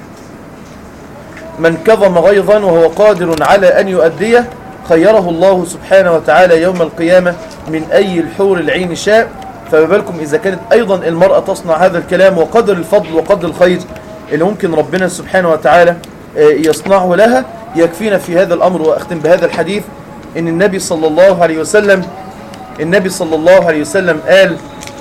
S1: من كظم غيظا وهو قادر على أن يؤديه خيره الله سبحانه وتعالى يوم القيامة من أي الحور العين شاء فما بالكم إذا كانت أيضا المرأة تصنع هذا الكلام وقدر الفضل وقدر الخير اللي ممكن ربنا سبحانه وتعالى آه، يصنعه لها يكفينا في هذا الأمر وأختم بهذا الحديث إن النبي صلى الله عليه وسلم النبي صلى الله عليه وسلم قال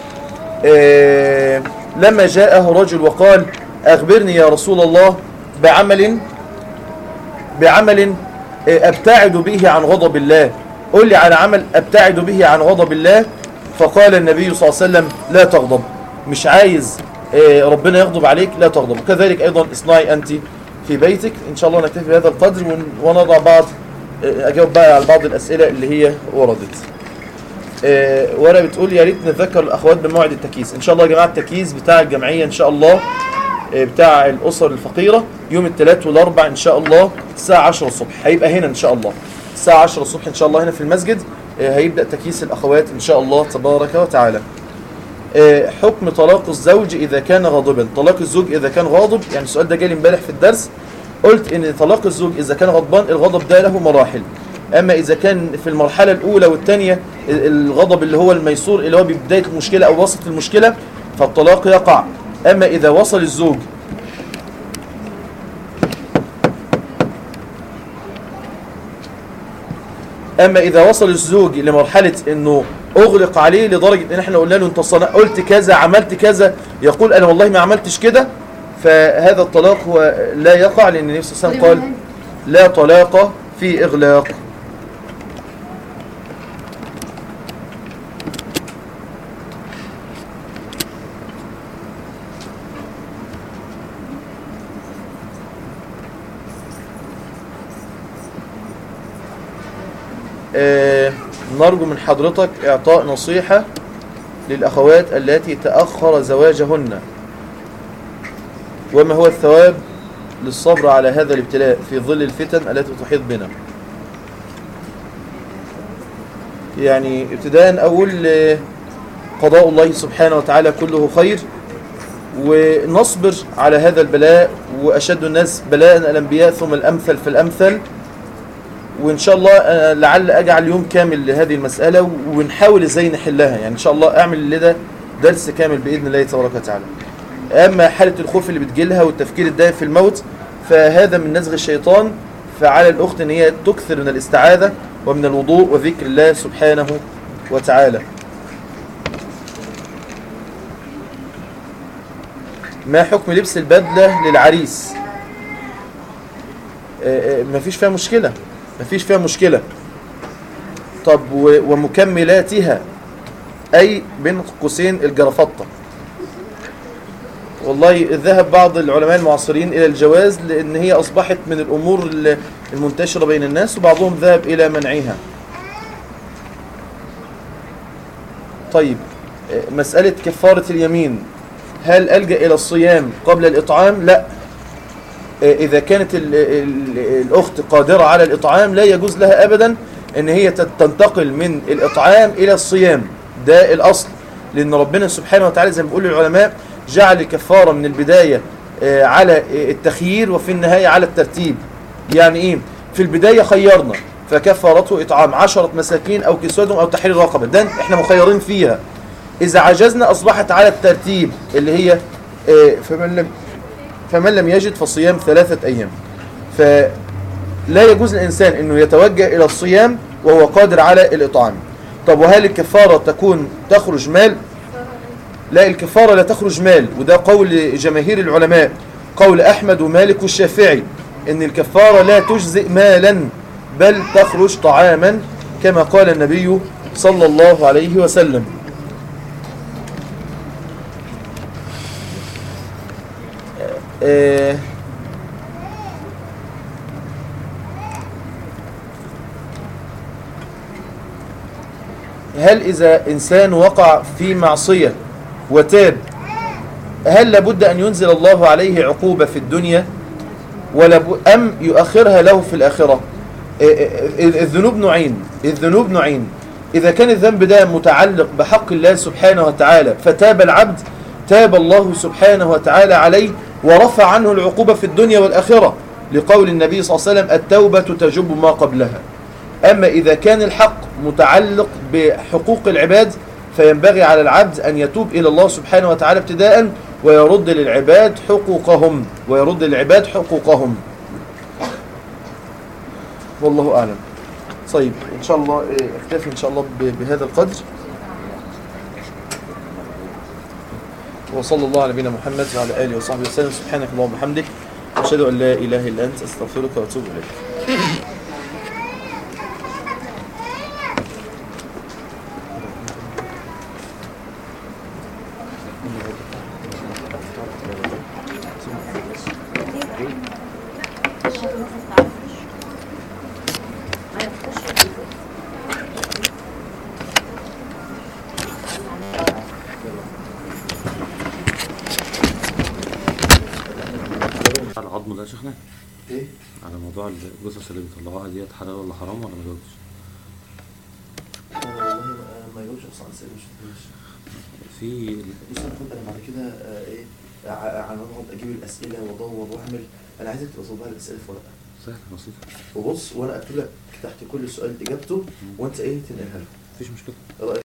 S1: آه، لما جاءه رجل وقال أخبرني يا رسول الله بعمل بعمل أبتعد به عن غضب الله قل لي على عمل أبتعد به عن غضب الله فقال النبي صلى الله عليه وسلم لا تغضب مش عايز آه، ربنا يغضب عليك لا تغضب وكذلك أيضا اصنعي أنت في بيتك إن شاء الله نكتفي بهذا القدر ون- ونضع بعض آه، أجاوب بقى على بعض الأسئلة اللي هي وردت آه، ورا بتقول يا ريت نذكر الأخوات بموعد التكييس إن شاء الله يا جماعة التكييس بتاع الجمعية إن شاء الله بتاع الأسر الفقيرة يوم الثلاث والأربع إن شاء الله الساعة 10 الصبح هيبقى هنا إن شاء الله الساعة 10 الصبح إن شاء الله هنا في المسجد آه، هيبدأ تكييس الأخوات إن شاء الله تبارك وتعالى آه، حكم طلاق الزوج إذا كان غاضبا طلاق الزوج إذا كان غاضب يعني السؤال ده جالي امبارح في الدرس قلت إن طلاق الزوج إذا كان غضبان الغضب ده له مراحل أما إذا كان في المرحلة الأولى والثانية ال- الغضب اللي هو الميسور اللي هو ببداية المشكلة أو وسط المشكلة فالطلاق يقع أما إذا وصل الزوج اما اذا وصل الزوج لمرحله انه اغلق عليه لدرجه ان احنا قلنا له انت صنع قلت كذا عملت كذا يقول انا والله ما عملتش كده فهذا الطلاق هو لا يقع لان النبي صلى الله عليه وسلم قال لا طلاق في اغلاق آه، نرجو من حضرتك إعطاء نصيحة للأخوات التي تأخر زواجهن وما هو الثواب للصبر على هذا الابتلاء في ظل الفتن التي تحيط بنا يعني ابتداء أقول آه، قضاء الله سبحانه وتعالى كله خير ونصبر على هذا البلاء وأشد الناس بلاء الأنبياء ثم الأمثل فالأمثل وان شاء الله آه، لعل اجعل يوم كامل لهذه المساله ونحاول ازاي نحلها يعني ان شاء الله اعمل لده درس كامل باذن الله تبارك وتعالى اما حاله الخوف اللي بتجيلها والتفكير الدائم في الموت فهذا من نزغ الشيطان فعلى الاخت ان هي تكثر من الاستعاذه ومن الوضوء وذكر الله سبحانه وتعالى ما حكم لبس البدله للعريس آه، آه، مفيش فيها مشكله مفيش فيها مشكلة طب و- ومكملاتها أي بين قوسين الجرافطة والله ذهب بعض العلماء المعاصرين إلى الجواز لأن هي أصبحت من الأمور ال- المنتشرة بين الناس وبعضهم ذهب إلى منعها طيب آه، مسألة كفارة اليمين هل ألجأ إلى الصيام قبل الإطعام؟ لا آه، إذا كانت ال ال الأخت قادرة على الإطعام لا يجوز لها أبدا أن هي تت- تنتقل من الإطعام إلى الصيام ده الأصل لأن ربنا سبحانه وتعالى زي ما بيقول العلماء جعل الكفارة من البداية آه، على آه، التخيير وفي النهاية على الترتيب يعني إيه في البداية خيرنا فكفارته إطعام عشرة مساكين أو كسوتهم أو تحرير رقبة ده إحنا مخيرين فيها إذا عجزنا أصبحت على الترتيب اللي هي آه، فمن لم فمن لم يجد فصيام ثلاثة أيام فلا يجوز للإنسان أنه يتوجه إلى الصيام وهو قادر على الإطعام طب وهل الكفارة تكون تخرج مال لا الكفارة لا تخرج مال وده قول جماهير العلماء قول أحمد ومالك والشافعي أن الكفارة لا تجزئ مالا بل تخرج طعاما كما قال النبي صلى الله عليه وسلم آه هل إذا إنسان وقع في معصية وتاب هل لابد أن ينزل الله عليه عقوبة في الدنيا ولا ب- أم يؤخرها له في الآخرة آه، آه، الذنوب نوعين الذنوب نوعين إذا كان الذنب ده متعلق بحق الله سبحانه وتعالى فتاب العبد تاب الله سبحانه وتعالى عليه ورفع عنه العقوبة في الدنيا والآخرة لقول النبي صلى الله عليه وسلم التوبة تجب ما قبلها أما إذا كان الحق متعلق بحقوق العباد فينبغي على العبد أن يتوب إلى الله سبحانه وتعالى ابتداء ويرد للعباد حقوقهم ويرد للعباد حقوقهم والله أعلم طيب إن شاء الله إيه، اكتفي إن شاء الله ب- بهذا القدر وصلى الله على نبينا محمد وعلى آله وصحبه وسلم سبحانك اللهم وبحمدك أشهد أن لا إله إلا أنت أستغفرك وأتوب إليك
S3: على العظم ده يا شيخنا
S1: إيه؟
S3: على موضوع الجثث اللي بيطلعوها ديت حلال ولا حرام ولا ما جاوبتش
S1: والله ما يجوش اصلا مش
S3: في
S1: بص انا كنت انا بعد كده آه، ايه ع- على ما اقعد اجيب الاسئله وادور واعمل انا عايزك تبقى صوبها الاسئله في ورقه
S3: سهل بسيط
S1: وبص وانا اكتب لك تحت كل سؤال اجابته وانت ايه تنقلها له
S3: مفيش مشكله
S1: إيه رأيك؟